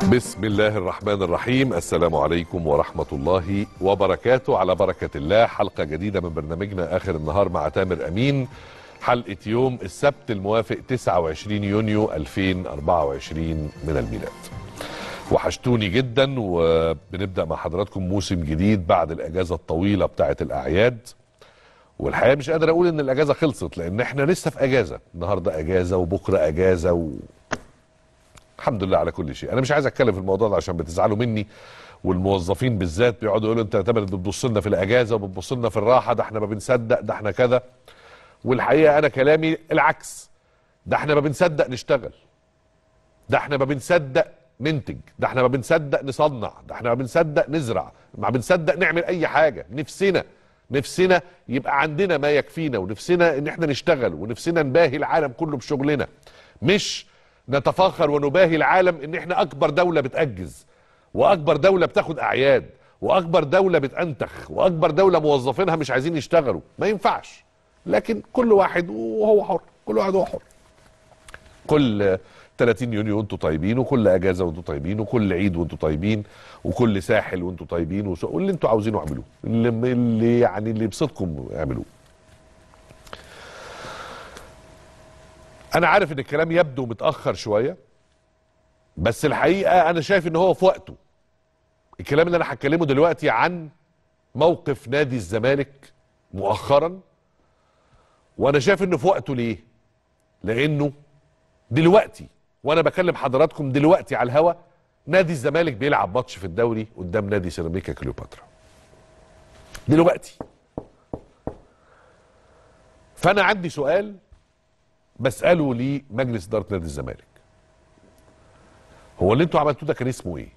بسم الله الرحمن الرحيم السلام عليكم ورحمة الله وبركاته على بركة الله حلقة جديدة من برنامجنا آخر النهار مع تامر أمين حلقة يوم السبت الموافق 29 يونيو 2024 من الميلاد وحشتوني جدا وبنبدأ مع حضراتكم موسم جديد بعد الأجازة الطويلة بتاعة الأعياد والحقيقة مش قادر أقول إن الأجازة خلصت لأن إحنا لسه في أجازة النهاردة أجازة وبكرة أجازة و... الحمد لله على كل شيء انا مش عايز اتكلم في الموضوع ده عشان بتزعلوا مني والموظفين بالذات بيقعدوا يقولوا انت تامر بتبص لنا في الاجازه وبتبص لنا في الراحه ده احنا ما بنصدق ده احنا كذا والحقيقه انا كلامي العكس ده احنا ما بنصدق نشتغل ده احنا ما بنصدق ننتج ده احنا ما بنصدق نصنع ده احنا ما بنصدق نزرع ما بنصدق نعمل اي حاجه نفسنا نفسنا يبقى عندنا ما يكفينا ونفسنا ان احنا نشتغل ونفسنا نباهي العالم كله بشغلنا مش نتفاخر ونباهي العالم ان احنا اكبر دولة بتأجز واكبر دولة بتاخد اعياد واكبر دولة بتأنتخ واكبر دولة موظفينها مش عايزين يشتغلوا ما ينفعش لكن كل واحد وهو حر كل واحد هو حر كل 30 يونيو وانتوا طيبين وكل اجازه وانتوا طيبين وكل عيد وانتوا طيبين وكل ساحل وانتوا طيبين وس- واللي انتوا عاوزينه اعملوه اللي, اللي يعني اللي يبسطكم اعملوه انا عارف ان الكلام يبدو متاخر شويه بس الحقيقه انا شايف ان هو في وقته الكلام اللي انا هتكلمه دلوقتي عن موقف نادي الزمالك مؤخرا وانا شايف انه في وقته ليه لانه دلوقتي وانا بكلم حضراتكم دلوقتي على الهوا نادي الزمالك بيلعب ماتش في الدوري قدام نادي سيراميكا كليوباترا دلوقتي فانا عندي سؤال بساله لمجلس اداره نادي الزمالك هو اللي انتوا عملتوه ده كان اسمه ايه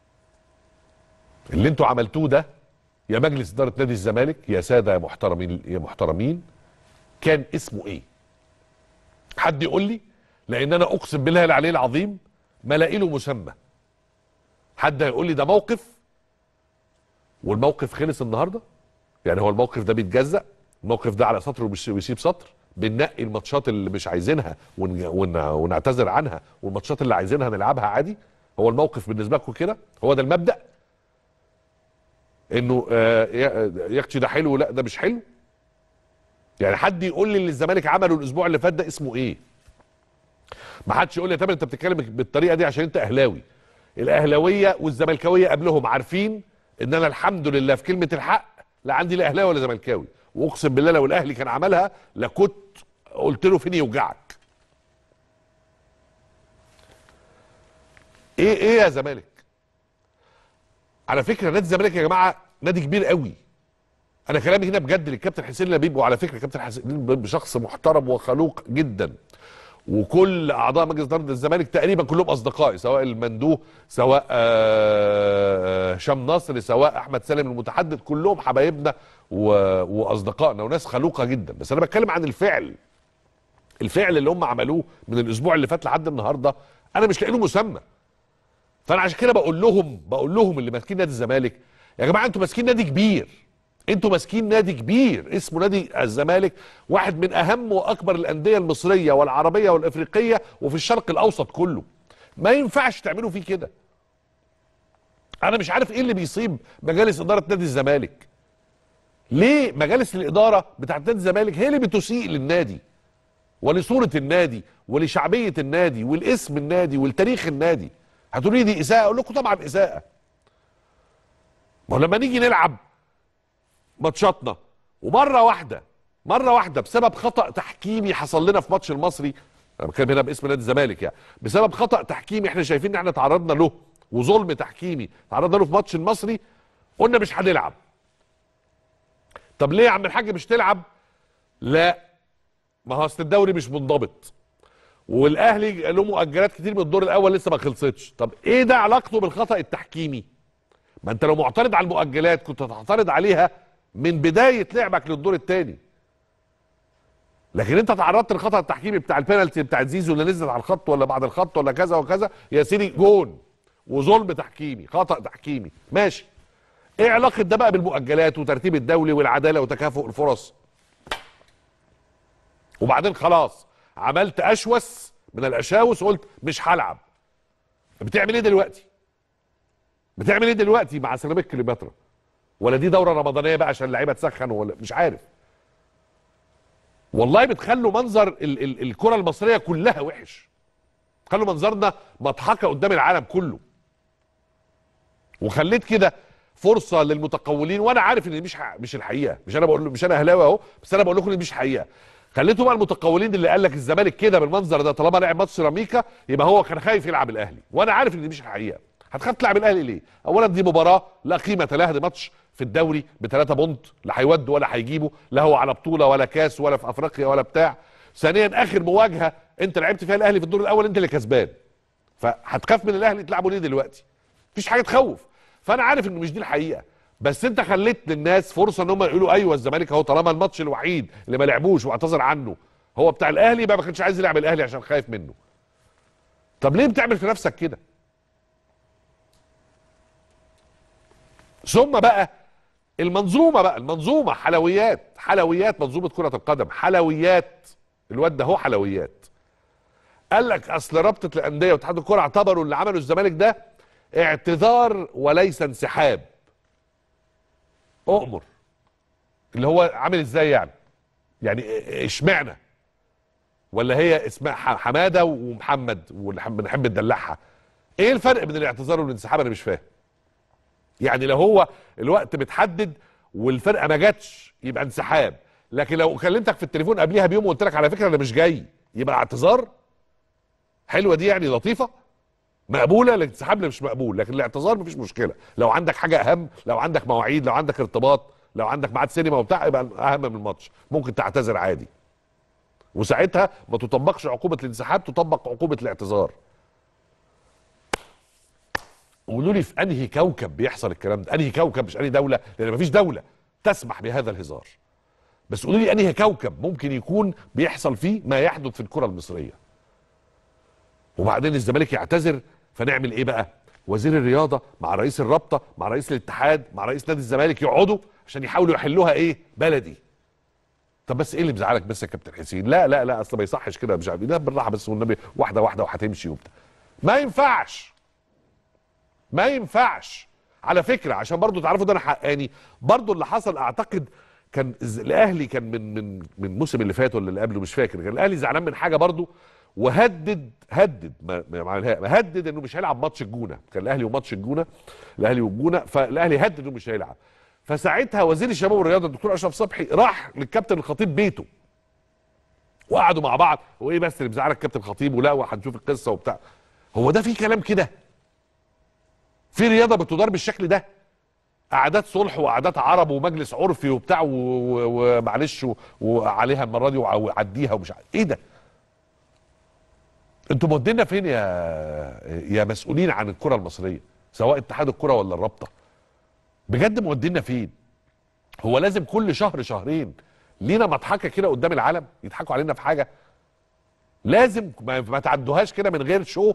اللي انتوا عملتوه ده يا مجلس اداره نادي الزمالك يا ساده يا محترمين يا محترمين كان اسمه ايه حد يقول لي لان انا اقسم بالله العلي العظيم ما لاقي له مسمى حد هيقول لي ده موقف والموقف خلص النهارده يعني هو الموقف ده بيتجزأ الموقف ده على سطر وبيش- ويسيب سطر بننقي الماتشات اللي مش عايزينها ون... ون... ونعتذر عنها والماتشات اللي عايزينها نلعبها عادي هو الموقف بالنسبه لكم كده هو ده المبدأ انه آه ي- يكتشي ده حلو لا ده مش حلو يعني حد يقول لي اللي الزمالك عمله الاسبوع اللي فات ده اسمه ايه ما حدش يقول لي يا تامر انت بتتكلم بالطريقه دي عشان انت اهلاوي الاهلاويه والزملكاويه قبلهم عارفين ان انا الحمد لله في كلمه الحق لا عندي لا اهلاوي ولا زملكاوي واقسم بالله لو الاهلي كان عملها لكنت قلت له فين يوجعك ايه ايه يا زمالك على فكره نادي الزمالك يا جماعه نادي كبير قوي انا كلامي هنا بجد للكابتن حسين لبيب وعلى فكره كابتن حسين لبيب شخص محترم وخلوق جدا وكل اعضاء مجلس اداره الزمالك تقريبا كلهم اصدقائي سواء المندوه سواء آه، هشام نصر سواء احمد سالم المتحدث كلهم حبايبنا و- واصدقائنا وناس خلوقه جدا بس انا بتكلم عن الفعل الفعل اللي هم عملوه من الاسبوع اللي فات لحد النهارده انا مش لاقي له مسمى فانا عشان كده بقول لهم بقول لهم اللي ماسكين نادي الزمالك يا جماعه انتوا ماسكين نادي كبير انتوا ماسكين نادي كبير اسمه نادي الزمالك واحد من اهم واكبر الانديه المصريه والعربيه والافريقيه وفي الشرق الاوسط كله ما ينفعش تعملوا فيه كده انا مش عارف ايه اللي بيصيب مجالس اداره نادي الزمالك ليه مجالس الاداره بتاعت نادي الزمالك هي اللي بتسيء للنادي ولصوره النادي ولشعبيه النادي والاسم النادي والتاريخ النادي هتقولوا لي دي اساءه اقول لكم طبعا اساءه ما هو لما نيجي نلعب ماتشاتنا ومره واحده مره واحده بسبب خطا تحكيمي حصل لنا في ماتش المصري انا بتكلم هنا باسم نادي الزمالك يعني بسبب خطا تحكيمي احنا شايفين ان احنا تعرضنا له وظلم تحكيمي تعرضنا له في ماتش المصري قلنا مش هنلعب طب ليه يا عم الحاج مش تلعب لا ما هو اصل الدوري مش منضبط والاهلي له مؤجلات كتير من الدور الاول لسه ما خلصتش طب ايه ده علاقته بالخطا التحكيمي ما انت لو معترض على المؤجلات كنت هتعترض عليها من بدايه لعبك للدور الثاني لكن انت تعرضت للخطا التحكيمي بتاع البينالتي بتاع زيزو اللي نزلت على الخط ولا بعد الخط ولا كذا وكذا يا سيدي جون وظلم تحكيمي خطا تحكيمي ماشي ايه علاقه ده بقى بالمؤجلات وترتيب الدولي والعداله وتكافؤ الفرص وبعدين خلاص عملت اشوس من الاشاوس وقلت مش هلعب بتعمل ايه دلوقتي بتعمل ايه دلوقتي مع سيراميك كليوباترا ولا دي دوره رمضانيه بقى عشان اللعيبه تسخن ولا مش عارف والله بتخلوا منظر ال ال الكره المصريه كلها وحش خلوا منظرنا مضحكه قدام العالم كله وخليت كده فرصه للمتقولين وانا عارف ان دي مش ح- مش الحقيقه مش انا بقول مش انا اهلاوي اهو بس انا بقول لكم ان دي مش حقيقه خليته بقى المتقولين اللي قال لك الزمالك كده بالمنظر ده طالما لعب ماتش سيراميكا يبقى هو كان خايف يلعب الاهلي وانا عارف ان دي مش الحقيقه هتخاف تلعب الاهلي ليه اولا دي مباراه لا قيمه لها دي ماتش في الدوري بثلاثة بونت لا هيودوا ولا هيجيبوا لا هو على بطوله ولا كاس ولا في افريقيا ولا بتاع ثانيا اخر مواجهه انت لعبت فيها الاهلي في الدور الاول انت اللي كسبان فهتخاف من الاهلي تلعبوا ليه دلوقتي مفيش حاجه تخوف فانا عارف ان مش دي الحقيقه بس انت خليت للناس فرصه ان هم يقولوا ايوه الزمالك اهو طالما الماتش الوحيد اللي ما لعبوش واعتذر عنه هو بتاع الاهلي يبقى ما كانش عايز يلعب الاهلي عشان خايف منه طب ليه بتعمل في نفسك كده ثم بقى المنظومه بقى المنظومه حلويات حلويات منظومه كره القدم حلويات الواد ده هو حلويات قال لك اصل رابطه الانديه واتحاد الكره اعتبروا اللي عمله الزمالك ده اعتذار وليس انسحاب اؤمر اللي هو عامل ازاي يعني يعني اشمعنى ولا هي اسمها ح- حماده ومحمد وبنحب ندلعها ايه الفرق بين الاعتذار والانسحاب انا مش فاهم يعني لو هو الوقت متحدد والفرقه ما جاتش يبقى انسحاب لكن لو كلمتك في التليفون قبليها بيوم وقلت لك على فكره انا مش جاي يبقى اعتذار حلوه دي يعني لطيفه مقبوله الانسحاب مش مقبول لكن الاعتذار مفيش مشكله لو عندك حاجه اهم لو عندك مواعيد لو عندك ارتباط لو عندك ميعاد سينما وبتاع يبقى اهم من الماتش ممكن تعتذر عادي وساعتها ما تطبقش عقوبه الانسحاب تطبق عقوبه الاعتذار قولوا لي في انهي كوكب بيحصل الكلام ده انهي كوكب مش انهي دوله لان مفيش دوله تسمح بهذا الهزار بس قولوا لي انهي كوكب ممكن يكون بيحصل فيه ما يحدث في الكره المصريه وبعدين الزمالك يعتذر فنعمل ايه بقى وزير الرياضه مع رئيس الرابطه مع رئيس الاتحاد مع رئيس نادي الزمالك يقعدوا عشان يحاولوا يحلوها ايه بلدي طب بس ايه اللي مزعلك بس يا كابتن حسين لا لا لا اصل ما يصحش كده مش عارف إيه. لا بالراحه بس والنبي واحده واحده وهتمشي وبتاع ما ينفعش ما ينفعش على فكره عشان برضو تعرفوا ده انا حقاني برضو اللي حصل اعتقد كان الز- الاهلي كان من من من الموسم اللي فات ولا اللي قبله مش فاكر كان الاهلي زعلان من حاجه برضو وهدد هدد ما ما ما- هدد انه مش هيلعب ماتش الجونه كان الاهلي وماتش الجونه الاهلي والجونه فالاهلي هدد انه مش هيلعب فساعتها وزير الشباب والرياضه الدكتور اشرف صبحي راح للكابتن الخطيب بيته وقعدوا مع بعض وايه بس اللي مزعلك كابتن الخطيب ولا وهنشوف القصه وبتاع هو ده في كلام كده في رياضه بتدار بالشكل ده قعدات صلح وقعدات عرب ومجلس عرفي وبتاع و- و- ومعلش و- وعليها المره دي وع- وعديها ومش عارف ايه ده انتوا مودينا فين يا يا مسؤولين عن الكره المصريه سواء اتحاد الكره ولا الرابطه بجد مودينا فين هو لازم كل شهر شهرين لينا مضحكه كده قدام العالم يضحكوا علينا في حاجه لازم ما, ما تعدوهاش كده من غير شو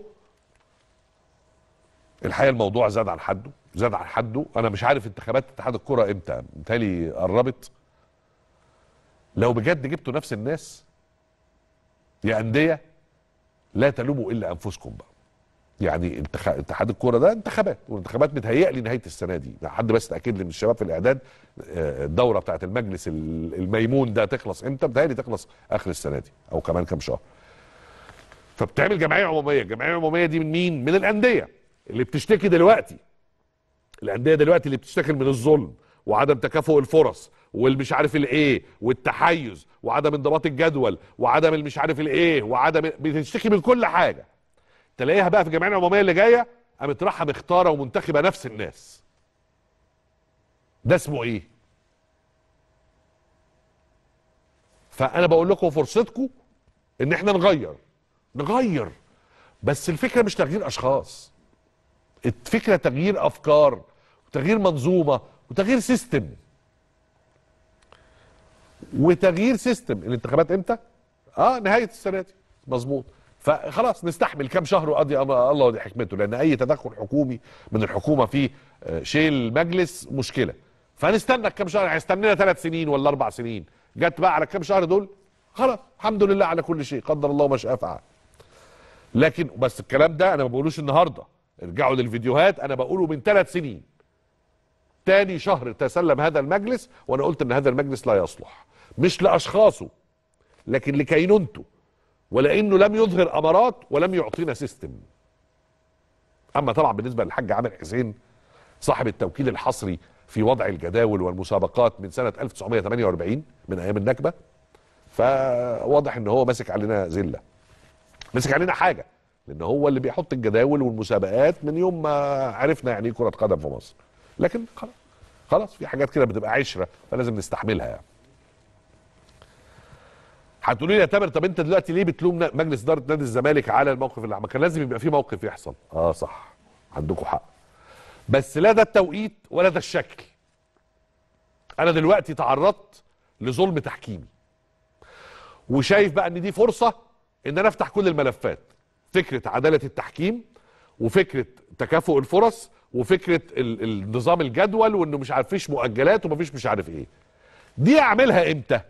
الحقيقه الموضوع زاد عن حده زاد عن حده انا مش عارف انتخابات اتحاد الكره امتى متهيألي قربت لو بجد جبتوا نفس الناس يا انديه لا تلوموا الا انفسكم بقى يعني انتخ... اتحاد الكوره ده انتخابات والانتخابات متهيألي نهايه السنه دي حد بس تاكد لي من الشباب في الاعداد آه، الدوره بتاعت المجلس ال- الميمون ده تخلص امتى متهيألي تخلص اخر السنه دي او كمان كام شهر فبتعمل جمعيه عموميه الجمعيه العموميه دي من مين من الانديه اللي بتشتكي دلوقتي الانديه دلوقتي اللي بتشتكي من الظلم وعدم تكافؤ الفرص والمش عارف الايه والتحيز وعدم انضباط الجدول وعدم المش عارف الايه وعدم بتشتكي من كل حاجه تلاقيها بقى في الجمعيه العموميه اللي جايه قامت رايحه مختاره ومنتخبه نفس الناس ده اسمه ايه فانا بقول لكم فرصتكم ان احنا نغير نغير بس الفكره مش تغيير اشخاص الفكره تغيير افكار وتغيير منظومه وتغيير سيستم وتغيير سيستم الانتخابات امتى اه نهايه السنه دي مظبوط فخلاص نستحمل كام شهر وقضي أمر الله ودي حكمته لان اي تدخل حكومي من الحكومه في آه، شيل المجلس مشكله فهنستنى كام شهر هيستنينا ثلاث سنين ولا اربع سنين جت بقى على كام شهر دول خلاص الحمد لله على كل شيء قدر الله ما شاء فعل لكن بس الكلام ده انا ما بقولوش النهارده ارجعوا للفيديوهات انا بقوله من ثلاث سنين تاني شهر تسلم هذا المجلس وانا قلت ان هذا المجلس لا يصلح مش لاشخاصه لكن لكينونته ولانه لم يظهر امارات ولم يعطينا سيستم اما طبعا بالنسبه للحاج عامر حسين صاحب التوكيل الحصري في وضع الجداول والمسابقات من سنه 1948 من ايام النكبه فواضح ان هو ماسك علينا زله ماسك علينا حاجه لان هو اللي بيحط الجداول والمسابقات من يوم ما عرفنا يعني ايه كره قدم في مصر لكن خلاص خلاص في حاجات كده بتبقى عشره فلازم نستحملها يعني هتقولوا لي يا تامر طب انت دلوقتي ليه بتلوم مجلس اداره نادي الزمالك على الموقف اللي عمل كان لازم يبقى في موقف يحصل اه صح عندكم حق بس لا ده التوقيت ولا ده الشكل انا دلوقتي تعرضت لظلم تحكيمي وشايف بقى ان دي فرصه ان انا افتح كل الملفات فكره عداله التحكيم وفكره تكافؤ الفرص وفكره ال- النظام الجدول وانه مش عارف فيش مؤجلات ومفيش مش عارف ايه دي اعملها امتى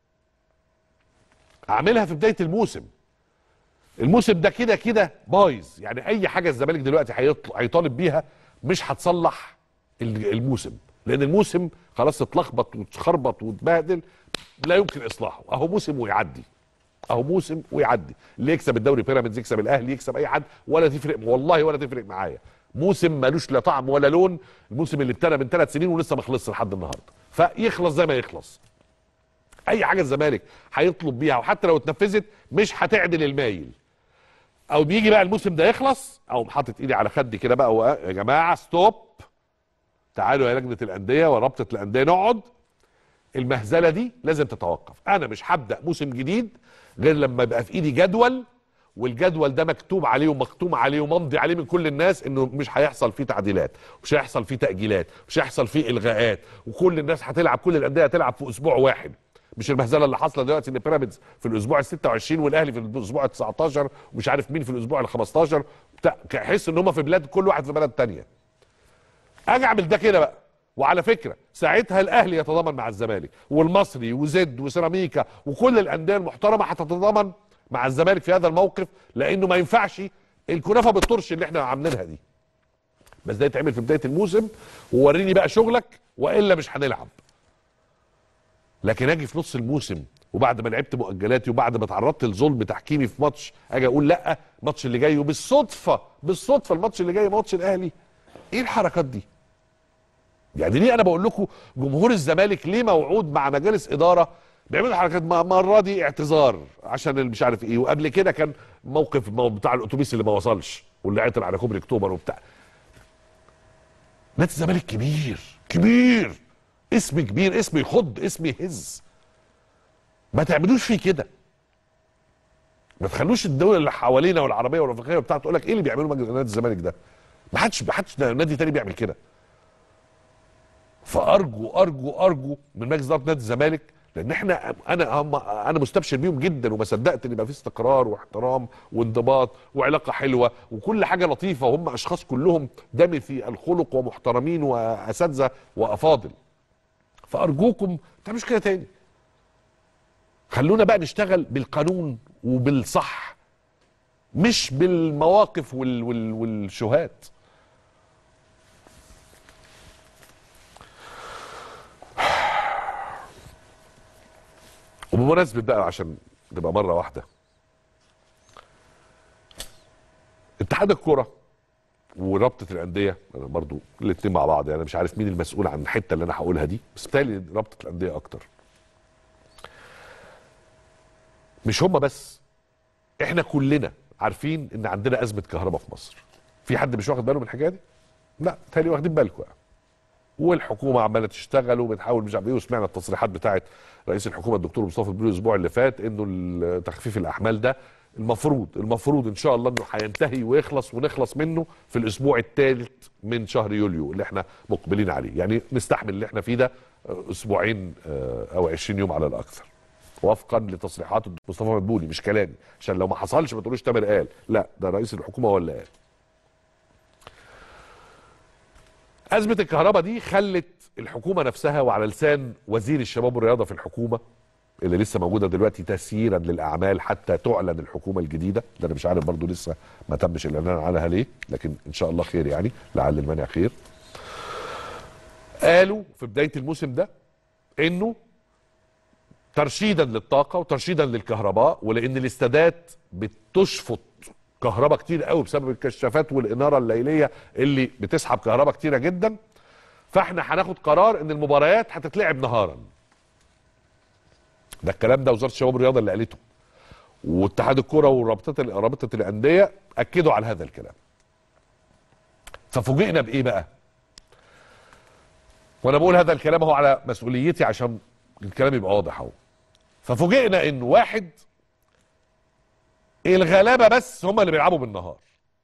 اعملها في بدايه الموسم الموسم ده كده كده بايظ يعني اي حاجه الزمالك دلوقتي هيطل- هيطالب بيها مش هتصلح ال- الموسم لان الموسم خلاص اتلخبط واتخربط واتبهدل لا يمكن اصلاحه اهو موسم ويعدي اهو موسم ويعدي اللي يكسب الدوري بيراميدز يكسب الاهلي يكسب اي حد ولا تفرق والله ولا تفرق معايا موسم ملوش لا طعم ولا لون الموسم اللي ابتدى من ثلاث سنين ولسه ما خلصش لحد النهارده فيخلص زي ما يخلص اي حاجه الزمالك هيطلب بيها وحتى لو اتنفذت مش هتعدل المايل او بيجي بقى الموسم ده يخلص او حاطط ايدي على خدي كده بقى و- يا جماعه ستوب تعالوا يا لجنه الانديه ورابطه الانديه نقعد المهزله دي لازم تتوقف انا مش هبدا موسم جديد غير لما يبقى في ايدي جدول والجدول ده مكتوب عليه ومختوم عليه وممضي عليه من كل الناس انه مش هيحصل فيه تعديلات مش هيحصل فيه تاجيلات مش هيحصل فيه الغاءات وكل الناس هتلعب كل الانديه هتلعب في اسبوع واحد مش المهزله اللي حاصله دلوقتي ان بيراميدز في الاسبوع ال 26 والاهلي في الاسبوع ال 19 ومش عارف مين في الاسبوع ال 15 بتاع- احس ان هم في بلاد كل واحد في بلد تانية اجي اعمل ده كده بقى وعلى فكره ساعتها الاهلي يتضامن مع الزمالك والمصري وزد وسيراميكا وكل الانديه المحترمه هتتضامن مع الزمالك في هذا الموقف لانه ما ينفعش الكنافه بالطرش اللي احنا عاملينها دي بس ده يتعمل في بدايه الموسم ووريني بقى شغلك والا مش هنلعب لكن اجي في نص الموسم وبعد ما لعبت مؤجلاتي وبعد ما تعرضت لظلم تحكيمي في ماتش اجي اقول لا الماتش اللي جاي وبالصدفه بالصدفه الماتش اللي جاي ماتش الاهلي ايه الحركات دي يعني ليه انا بقول لكم جمهور الزمالك ليه موعود مع مجالس اداره بيعملوا حركات م- المره دي اعتذار عشان اللي مش عارف ايه وقبل كده كان موقف مو- بتاع الاتوبيس اللي ما وصلش واللي عطل على كوبري اكتوبر وبتاع نادي الزمالك كبير كبير اسم كبير اسم يخض اسم يهز ما تعملوش فيه كده ما تخلوش الدول اللي حوالينا والعربيه والافريقيه وبتاع تقول لك ايه اللي بيعملوا مجلس نادي الزمالك ده ما حدش ما حدش نادي تاني بيعمل كده فارجو ارجو ارجو من مجلس اداره نادي الزمالك لان احنا انا هم انا مستبشر بيهم جدا وما صدقت ان يبقى في استقرار واحترام وانضباط وعلاقه حلوه وكل حاجه لطيفه وهم اشخاص كلهم دم في الخلق ومحترمين واساتذه وافاضل فارجوكم ما تعملوش كده تاني خلونا بقى نشتغل بالقانون وبالصح مش بالمواقف وال وال والشهات وبمناسبة بقى عشان نبقى مرة واحدة اتحاد الكرة ورابطة الأندية أنا برضو الاتنين مع بعض يعني أنا مش عارف مين المسؤول عن الحتة اللي أنا هقولها دي بس بالتالي رابطة الأندية أكتر مش هما بس احنا كلنا عارفين ان عندنا ازمه كهرباء في مصر في حد مش واخد باله من الحكايه دي لا تالي واخدين بالكم يعني والحكومه عماله تشتغل وبتحاول مش عارف ايه وسمعنا التصريحات بتاعت رئيس الحكومه الدكتور مصطفى البلوي الاسبوع اللي فات انه تخفيف الاحمال ده المفروض المفروض ان شاء الله انه هينتهي ويخلص ونخلص منه في الاسبوع الثالث من شهر يوليو اللي احنا مقبلين عليه يعني نستحمل اللي احنا فيه ده آه، اسبوعين آه، او 20 يوم على الاكثر وفقا لتصريحات مصطفى مدبولي مش كلامي عشان لو ما حصلش ما تقولوش تامر قال لا ده رئيس الحكومه هو اللي قال أزمة الكهرباء دي خلت الحكومة نفسها وعلى لسان وزير الشباب والرياضة في الحكومة اللي لسه موجوده دلوقتي تسييرا للاعمال حتى تعلن الحكومه الجديده اللي انا مش عارف برضو لسه ما تمش الاعلان عنها ليه لكن ان شاء الله خير يعني لعل المانع خير قالوا في بدايه الموسم ده انه ترشيدا للطاقه وترشيدا للكهرباء ولان الاستادات بتشفط كهرباء كتير قوي بسبب الكشافات والاناره الليليه اللي بتسحب كهرباء كتيره جدا فاحنا هناخد قرار ان المباريات هتتلعب نهارا ده الكلام ده وزاره الشباب والرياضه اللي قالته واتحاد الكوره ورابطه رابطه الانديه اكدوا على هذا الكلام ففوجئنا بايه بقى وانا بقول هذا الكلام اهو على مسؤوليتي عشان الكلام يبقى واضح اهو ففوجئنا ان واحد الغلابه بس هم اللي بيلعبوا بالنهار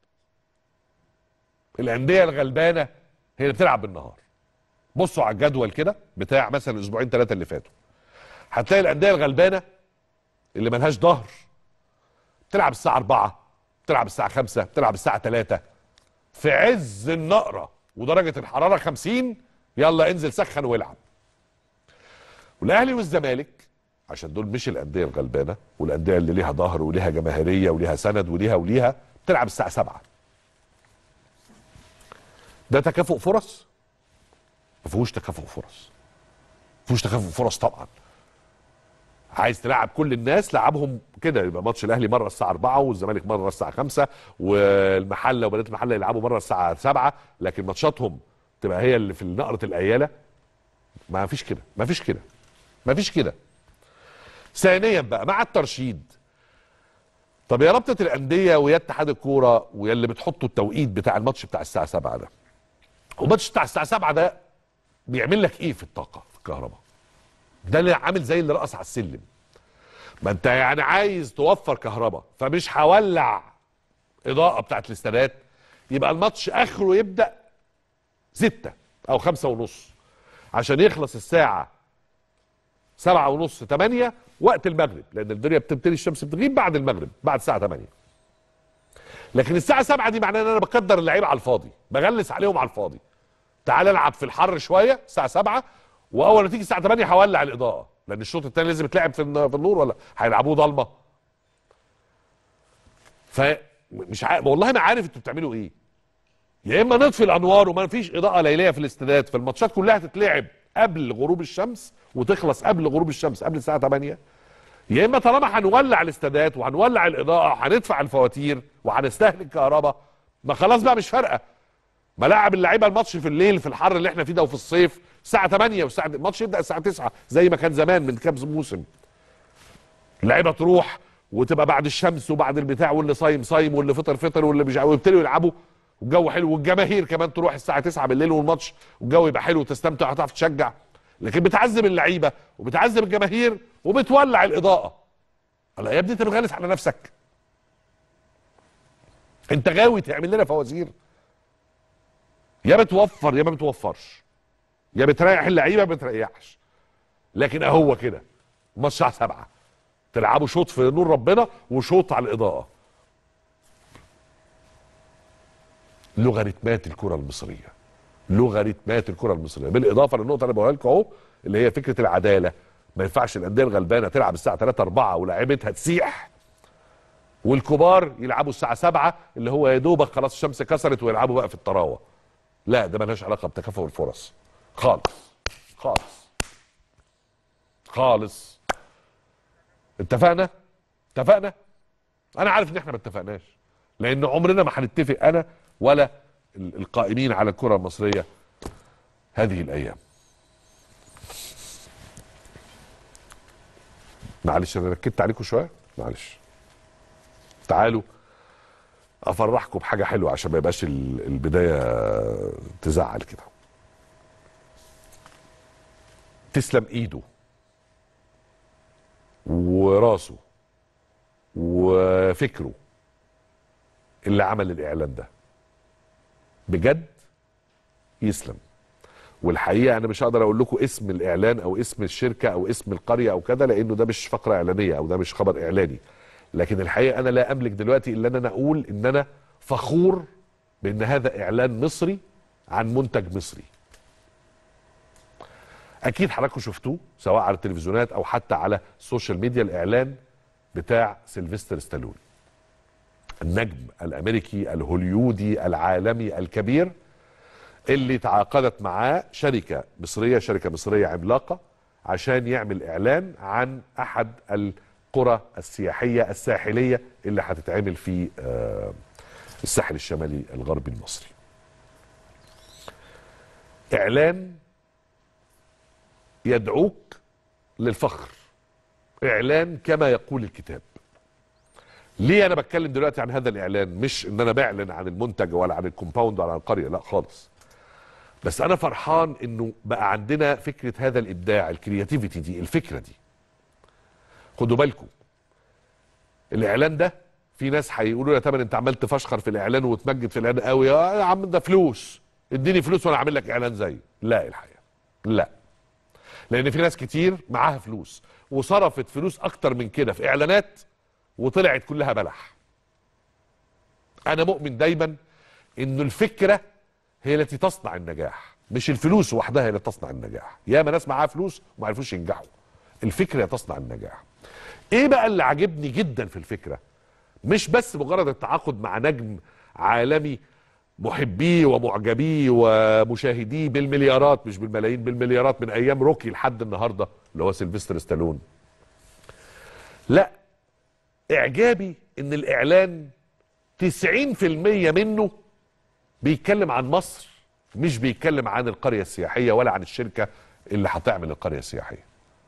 الانديه الغلبانه هي اللي بتلعب بالنهار بصوا على الجدول كده بتاع مثلا الاسبوعين ثلاثه اللي فاتوا هتلاقي الانديه الغلبانه اللي ملهاش ظهر بتلعب الساعه 4 بتلعب الساعه 5 بتلعب الساعه 3 في عز النقره ودرجه الحراره 50 يلا انزل سخن والعب والاهلي والزمالك عشان دول مش الانديه الغلبانه والانديه اللي ليها ظهر وليها جماهيريه وليها سند وليها وليها بتلعب الساعه 7 ده تكافؤ فرص ما فيهوش تكافؤ فرص ما فيهوش تكافؤ فرص طبعا عايز تلعب كل الناس لعبهم كده يبقى ماتش الاهلي مره الساعه 4 والزمالك مره الساعه 5 والمحله وبنات المحله يلعبوا مره الساعه 7 لكن ماتشاتهم تبقى هي اللي في نقره الاياله ما فيش كده ما فيش كده ما فيش كده ثانيا بقى مع الترشيد طب يا رابطه الانديه ويا اتحاد الكوره ويا اللي بتحطوا التوقيت بتاع الماتش بتاع الساعه 7 ده والماتش بتاع الساعه 7 ده بيعمل لك ايه في الطاقه في الكهرباء ده اللي عامل زي اللي رقص على السلم ما انت يعني عايز توفر كهرباء فمش هولع اضاءه بتاعت الاستادات يبقى الماتش اخره يبدا ستة او خمسة ونص عشان يخلص الساعة سبعة ونص تمانية وقت المغرب لان الدنيا بتبتدي الشمس بتغيب بعد المغرب بعد الساعة تمانية لكن الساعة سبعة دي معناها ان انا بقدر اللعيبة على الفاضي بغلس عليهم على الفاضي تعال العب في الحر شوية الساعة سبعة واول ما تيجي الساعة 8 هولع الاضاءة لان الشوط الثاني لازم يتلعب في في النور ولا هيلعبوه ضلمة فمش عارف والله ما عارف انتوا بتعملوا ايه يا اما نطفي الانوار وما فيش اضاءه ليليه في الاستادات فالماتشات كلها تتلعب قبل غروب الشمس وتخلص قبل غروب الشمس قبل الساعه 8 يا اما طالما هنولع الاستادات وهنولع الاضاءه وهندفع الفواتير وهنستهلك كهرباء ما خلاص بقى مش فارقه ما لعب اللعيبه الماتش في الليل في الحر اللي احنا فيه ده وفي الصيف الساعه 8 والساعه الماتش يبدا الساعه 9 زي ما كان زمان من كام موسم اللعيبه تروح وتبقى بعد الشمس وبعد البتاع واللي صايم صايم واللي فطر فطر واللي مش ويبتدوا يلعبوا والجو حلو والجماهير كمان تروح الساعه 9 بالليل والماتش والجو يبقى حلو وتستمتع هتعرف تشجع لكن بتعذب اللعيبه وبتعذب الجماهير وبتولع الاضاءه الله يا ابني انت بتغلس على نفسك انت غاوي تعمل لنا فوازير يا بتوفر يا ما بتوفرش يا بتريح اللعيبه ما بتريحش لكن اهو كده ماتش الساعه 7 تلعبوا شوط في نور ربنا وشوط على الاضاءه لوغاريتمات الكره المصريه لوغاريتمات الكره المصريه بالاضافه للنقطه اللي بقولها لكم اهو اللي هي فكره العداله ما ينفعش الانديه الغلبانه تلعب الساعه 3 4 ولاعيبتها تسيح والكبار يلعبوا الساعه 7 اللي هو يا دوبك خلاص الشمس كسرت ويلعبوا بقى في الطراوه لا ده ملهاش علاقه بتكافؤ الفرص خالص خالص خالص اتفقنا اتفقنا انا عارف ان احنا ما اتفقناش لان عمرنا ما هنتفق انا ولا القائمين على الكره المصريه هذه الايام معلش انا ركدت عليكم شويه معلش تعالوا افرحكم بحاجه حلوه عشان ما يبقاش البدايه تزعل كده تسلم ايده وراسه وفكره اللي عمل الاعلان ده بجد يسلم والحقيقه انا مش هقدر اقول لكم اسم الاعلان او اسم الشركه او اسم القريه او كذا لانه ده مش فقره اعلانيه او ده مش خبر اعلاني لكن الحقيقه انا لا املك دلوقتي الا ان انا اقول ان انا فخور بان هذا اعلان مصري عن منتج مصري اكيد حضراتكم شفتوه سواء على التلفزيونات او حتى على السوشيال ميديا الاعلان بتاع سيلفستر ستالون النجم الامريكي الهوليودي العالمي الكبير اللي تعاقدت معاه شركه مصريه شركه مصريه عملاقه عشان يعمل اعلان عن احد القرى السياحيه الساحليه اللي هتتعمل في آه، الساحل الشمالي الغربي المصري. اعلان يدعوك للفخر. اعلان كما يقول الكتاب. ليه انا بتكلم دلوقتي عن هذا الاعلان مش ان انا بعلن عن المنتج ولا عن الكومباوند ولا عن القريه لا خالص بس انا فرحان انه بقى عندنا فكره هذا الابداع الكرياتيفيتي دي الفكره دي خدوا بالكم الاعلان ده في ناس هيقولوا يا تامر انت عمال تفشخر في الاعلان وتمجد في الاعلان قوي يا عم ده فلوس اديني فلوس وانا اعمل لك اعلان زي لا الحقيقه لا لان في ناس كتير معاها فلوس وصرفت فلوس اكتر من كده في اعلانات وطلعت كلها بلح انا مؤمن دايما انه الفكره هي التي تصنع النجاح مش الفلوس وحدها هي اللي تصنع النجاح ياما ناس معاها فلوس وما عرفوش ينجحوا الفكره تصنع النجاح ايه بقى اللي عجبني جدا في الفكره مش بس مجرد التعاقد مع نجم عالمي محبيه ومعجبيه ومشاهديه بالمليارات مش بالملايين بالمليارات من ايام روكي لحد النهارده اللي هو سيلفستر ستالون لا اعجابي ان الاعلان 90% منه بيتكلم عن مصر مش بيتكلم عن القريه السياحيه ولا عن الشركه اللي هتعمل القريه السياحيه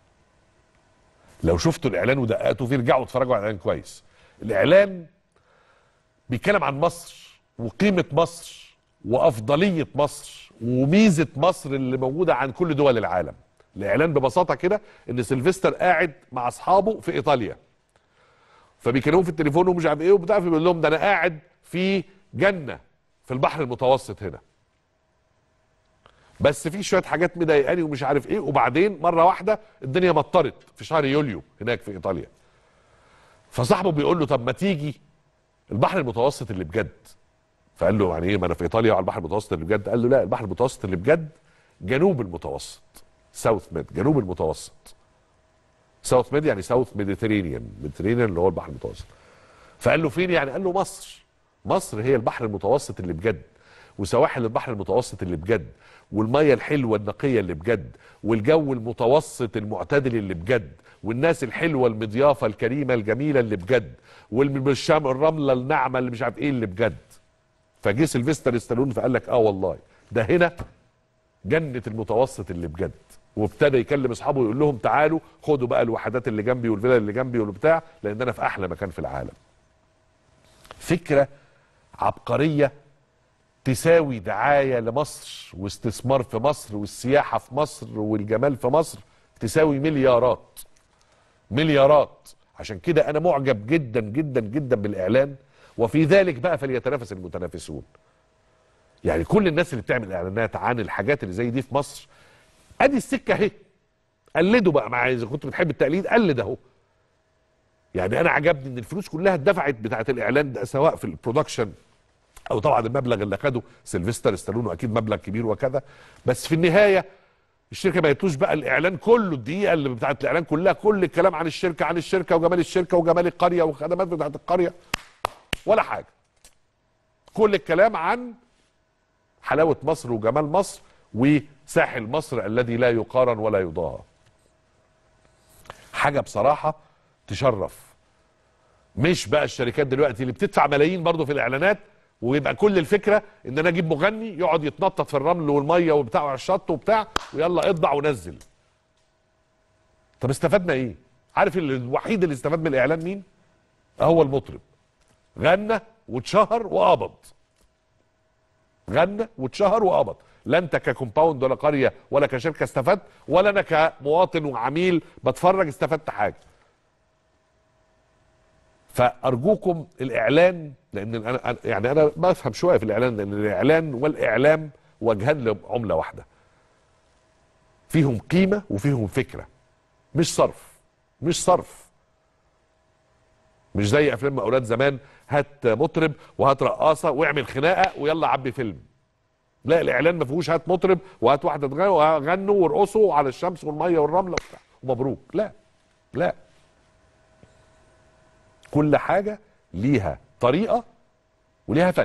لو شفتوا الاعلان ودققتوا فيه ارجعوا اتفرجوا على الاعلان كويس الاعلان بيتكلم عن مصر وقيمه مصر وافضليه مصر وميزه مصر اللي موجوده عن كل دول العالم الاعلان ببساطه كده ان سيلفستر قاعد مع اصحابه في ايطاليا فبيكلموه في التليفون ومش عارف ايه وبتاع فبيقول لهم ده انا قاعد في جنه في البحر المتوسط هنا بس في شويه حاجات مضايقاني ومش عارف ايه وبعدين مره واحده الدنيا مطرت في شهر يوليو هناك في ايطاليا فصاحبه بيقول له طب ما تيجي البحر المتوسط اللي بجد فقال له يعني ايه ما انا في ايطاليا على البحر المتوسط اللي بجد قال له لا البحر المتوسط اللي بجد جنوب المتوسط ساوث ميد جنوب المتوسط ساوث ميد يعني ساوث ميديترينيان ميديترينيان اللي هو البحر المتوسط فقال له فين يعني قال له مصر مصر هي البحر المتوسط اللي بجد وسواحل البحر المتوسط اللي بجد والميه الحلوه النقيه اللي بجد والجو المتوسط المعتدل اللي بجد والناس الحلوه المضيافه الكريمه الجميله اللي بجد والشام الرمله الناعمه اللي مش عارف ايه اللي بجد فجه سيلفستر ستالون فقال لك اه والله ده هنا جنه المتوسط اللي بجد وابتدى يكلم اصحابه يقول لهم تعالوا خدوا بقى الوحدات اللي جنبي والفيلا اللي جنبي والبتاع لان انا في احلى مكان في العالم فكره عبقريه تساوي دعايه لمصر واستثمار في مصر والسياحه في مصر والجمال في مصر تساوي مليارات مليارات عشان كده انا معجب جدا جدا جدا بالاعلان وفي ذلك بقى فليتنافس المتنافسون يعني كل الناس اللي بتعمل اعلانات عن الحاجات اللي زي دي في مصر ادي السكه اهي قلدوا بقى معايا اذا كنت بتحب التقليد قلد اهو يعني انا عجبني ان الفلوس كلها اتدفعت بتاعه الاعلان ده سواء في البرودكشن او طبعا المبلغ اللي خده سيلفستر ستالون واكيد مبلغ كبير وكذا بس في النهايه الشركه ما يتوش بقى الاعلان كله الدقيقه اللي بتاعت الاعلان كلها كل الكلام عن الشركه عن الشركه وجمال الشركه وجمال القريه والخدمات بتاعت القريه ولا حاجه كل الكلام عن حلاوه مصر وجمال مصر وساحل مصر الذي لا يقارن ولا يضاهى حاجه بصراحه تشرف مش بقى الشركات دلوقتي اللي بتدفع ملايين برضه في الاعلانات ويبقى كل الفكره ان انا اجيب مغني يقعد يتنطط في الرمل والميه وبتاع على الشط وبتاع ويلا اطبع ونزل طب استفدنا ايه عارف الوحيد اللي استفاد من الاعلان مين هو المطرب غنى واتشهر وقبض غنى واتشهر وقبض لا انت ككومباوند ولا قريه ولا كشركه استفدت ولا انا كمواطن وعميل بتفرج استفدت حاجه فارجوكم الاعلان لان انا يعني انا بفهم شويه في الاعلان لان الاعلان والاعلام وجهان لعمله واحده فيهم قيمه وفيهم فكره مش صرف مش صرف مش زي افلام اولاد زمان هات مطرب وهات رقاصه واعمل خناقه ويلا عبي فيلم لا الاعلان ما فيهوش هات مطرب وهات واحده تغني وغنوا وارقصوا على الشمس والميه والرمله وبتاع ومبروك لا لا كل حاجه ليها طريقه وليها فن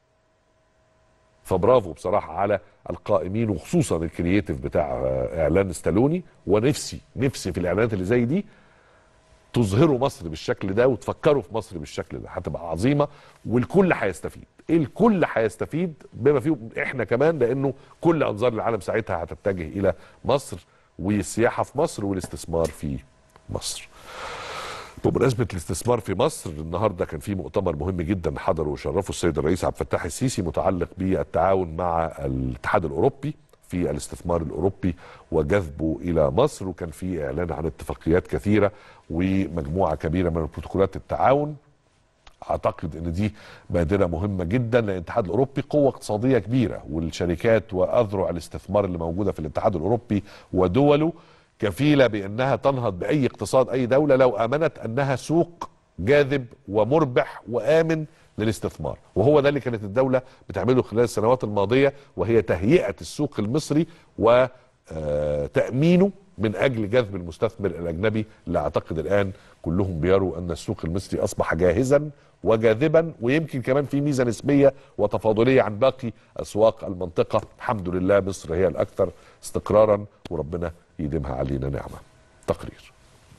فبرافو بصراحه على القائمين وخصوصا الكرييتيف بتاع آه، اعلان ستالوني ونفسي نفسي في الاعلانات اللي زي دي تظهروا مصر بالشكل ده وتفكروا في مصر بالشكل ده هتبقى عظيمه والكل هيستفيد الكل هيستفيد بما فيهم احنا كمان لانه كل انظار العالم ساعتها هتتجه الى مصر والسياحه في مصر والاستثمار في مصر بمناسبة الاستثمار في مصر النهارده كان في مؤتمر مهم جدا حضره وشرفه السيد الرئيس عبد الفتاح السيسي متعلق بالتعاون مع الاتحاد الاوروبي في الاستثمار الاوروبي وجذبه الى مصر وكان في اعلان عن اتفاقيات كثيره ومجموعه كبيره من بروتوكولات التعاون اعتقد ان دي بادره مهمه جدا لان الاتحاد الاوروبي قوه اقتصاديه كبيره والشركات واذرع الاستثمار اللي موجوده في الاتحاد الاوروبي ودوله كفيله بانها تنهض باي اقتصاد اي دوله لو امنت انها سوق جاذب ومربح وامن للاستثمار وهو ده اللي كانت الدوله بتعمله خلال السنوات الماضيه وهي تهيئه السوق المصري وتامينه من اجل جذب المستثمر الاجنبي اللي اعتقد الان كلهم بيروا ان السوق المصري اصبح جاهزا وجاذبا ويمكن كمان في ميزه نسبيه وتفاضليه عن باقي اسواق المنطقه الحمد لله مصر هي الاكثر استقرارا وربنا يديمها علينا نعمه تقرير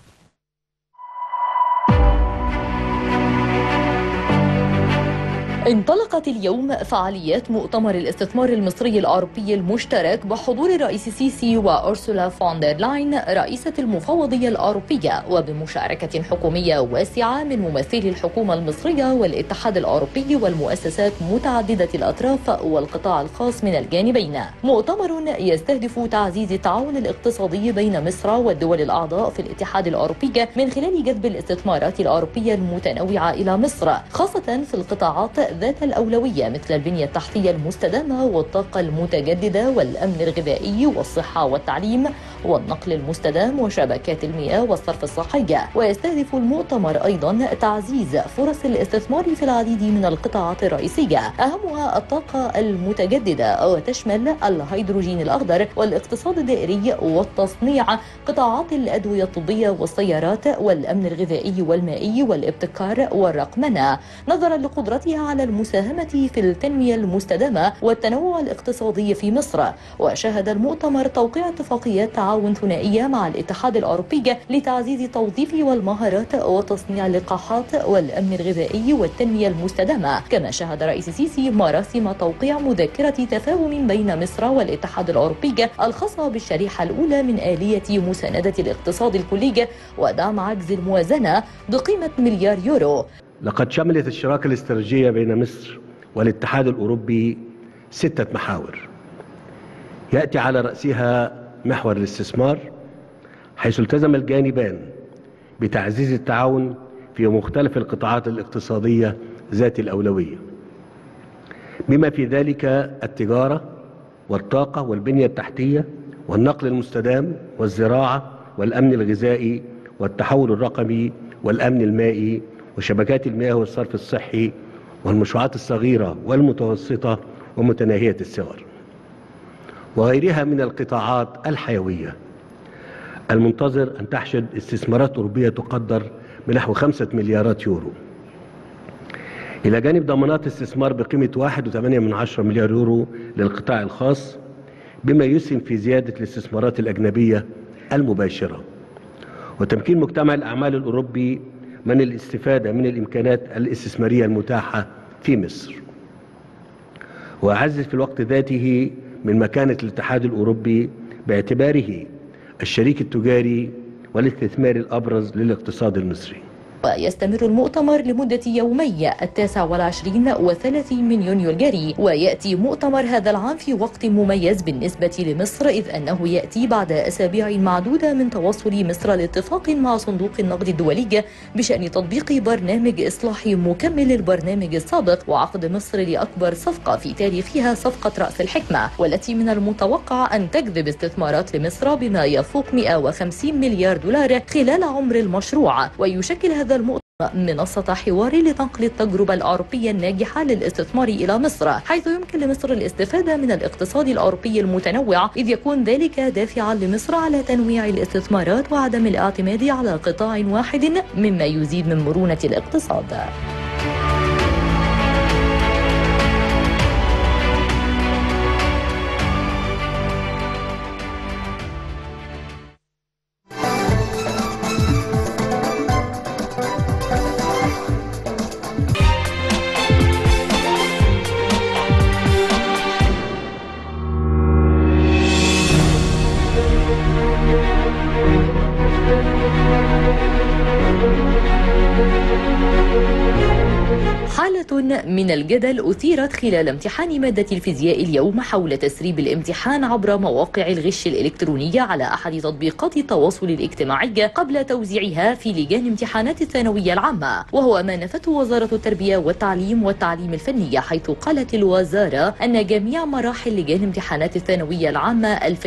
انطلقت اليوم فعاليات مؤتمر الاستثمار المصري الأوروبي المشترك بحضور الرئيس السيسي وأرسولا فوندر لاين رئيسة المفوضية الأوروبية وبمشاركة حكومية واسعة من ممثلي الحكومة المصرية والاتحاد الأوروبي والمؤسسات متعددة الأطراف والقطاع الخاص من الجانبين مؤتمر يستهدف تعزيز التعاون الاقتصادي بين مصر والدول الأعضاء في الاتحاد الأوروبي من خلال جذب الاستثمارات الأوروبية المتنوعة إلى مصر خاصة في القطاعات ذات الأولوية مثل البنية التحتية المستدامة والطاقة المتجددة والأمن الغذائي والصحة والتعليم والنقل المستدام وشبكات المياه والصرف الصحي ويستهدف المؤتمر أيضا تعزيز فرص الاستثمار في العديد من القطاعات الرئيسية أهمها الطاقة المتجددة وتشمل الهيدروجين الأخضر والاقتصاد الدائري والتصنيع قطاعات الأدوية الطبية والسيارات والأمن الغذائي والمائي والابتكار والرقمنة نظرا لقدرتها على المساهمة في التنمية المستدامة والتنوع الاقتصادي في مصر وشهد المؤتمر توقيع اتفاقيات تعاون ثنائية مع الاتحاد الأوروبي لتعزيز التوظيف والمهارات وتصنيع اللقاحات والأمن الغذائي والتنمية المستدامة كما شهد رئيس السيسي مراسم توقيع مذكرة تفاهم بين مصر والاتحاد الأوروبي الخاصة بالشريحة الأولى من آلية مساندة الاقتصاد الكلي ودعم عجز الموازنة بقيمة مليار يورو لقد شملت الشراكة الاستراتيجية بين مصر والاتحاد الأوروبي ستة محاور يأتي على رأسها محور الاستثمار حيث التزم الجانبان بتعزيز التعاون في مختلف القطاعات الاقتصادية ذات الأولوية بما في ذلك التجارة والطاقة والبنية التحتية والنقل المستدام والزراعة والأمن الغذائي والتحول الرقمي والأمن المائي وشبكات المياه والصرف الصحي والمشروعات الصغيرة والمتوسطة ومتناهية الصغر وغيرها من القطاعات الحيوية المنتظر أن تحشد استثمارات أوروبية تقدر بنحو خمسة مليارات يورو إلى جانب ضمانات استثمار بقيمة 1.8 من عشرة مليار يورو للقطاع الخاص بما يسهم في زيادة الاستثمارات الأجنبية المباشرة وتمكين مجتمع الأعمال الأوروبي من الاستفادة من الإمكانات الاستثمارية المتاحة في مصر وأعزز في الوقت ذاته من مكانة الاتحاد الأوروبي باعتباره الشريك التجاري والاستثماري الأبرز للاقتصاد المصري ويستمر المؤتمر لمدة يومي التاسع والعشرين وثلاثين من يونيو الجاري ويأتي مؤتمر هذا العام في وقت مميز بالنسبة لمصر إذ أنه يأتي بعد أسابيع معدودة من توصل مصر لاتفاق مع صندوق النقد الدولي بشأن تطبيق برنامج إصلاح مكمل للبرنامج السابق وعقد مصر لأكبر صفقة في تاريخها صفقة رأس الحكمة والتي من المتوقع أن تجذب استثمارات لمصر بما يفوق 150 مليار دولار خلال عمر المشروع ويشكل هذا المؤتمر منصة حوار لنقل التجربة الأوروبية الناجحة للاستثمار إلى مصر حيث يمكن لمصر الاستفادة من الاقتصاد الأوروبي المتنوع إذ يكون ذلك دافعا لمصر على تنويع الاستثمارات وعدم الاعتماد على قطاع واحد مما يزيد من مرونة الاقتصاد حالة من الجدل أثيرت خلال امتحان مادة الفيزياء اليوم حول تسريب الامتحان عبر مواقع الغش الإلكترونية على أحد تطبيقات التواصل الاجتماعي قبل توزيعها في لجان امتحانات الثانوية العامة وهو ما نفته وزارة التربية والتعليم والتعليم الفني حيث قالت الوزارة أن جميع مراحل لجان امتحانات الثانوية العامة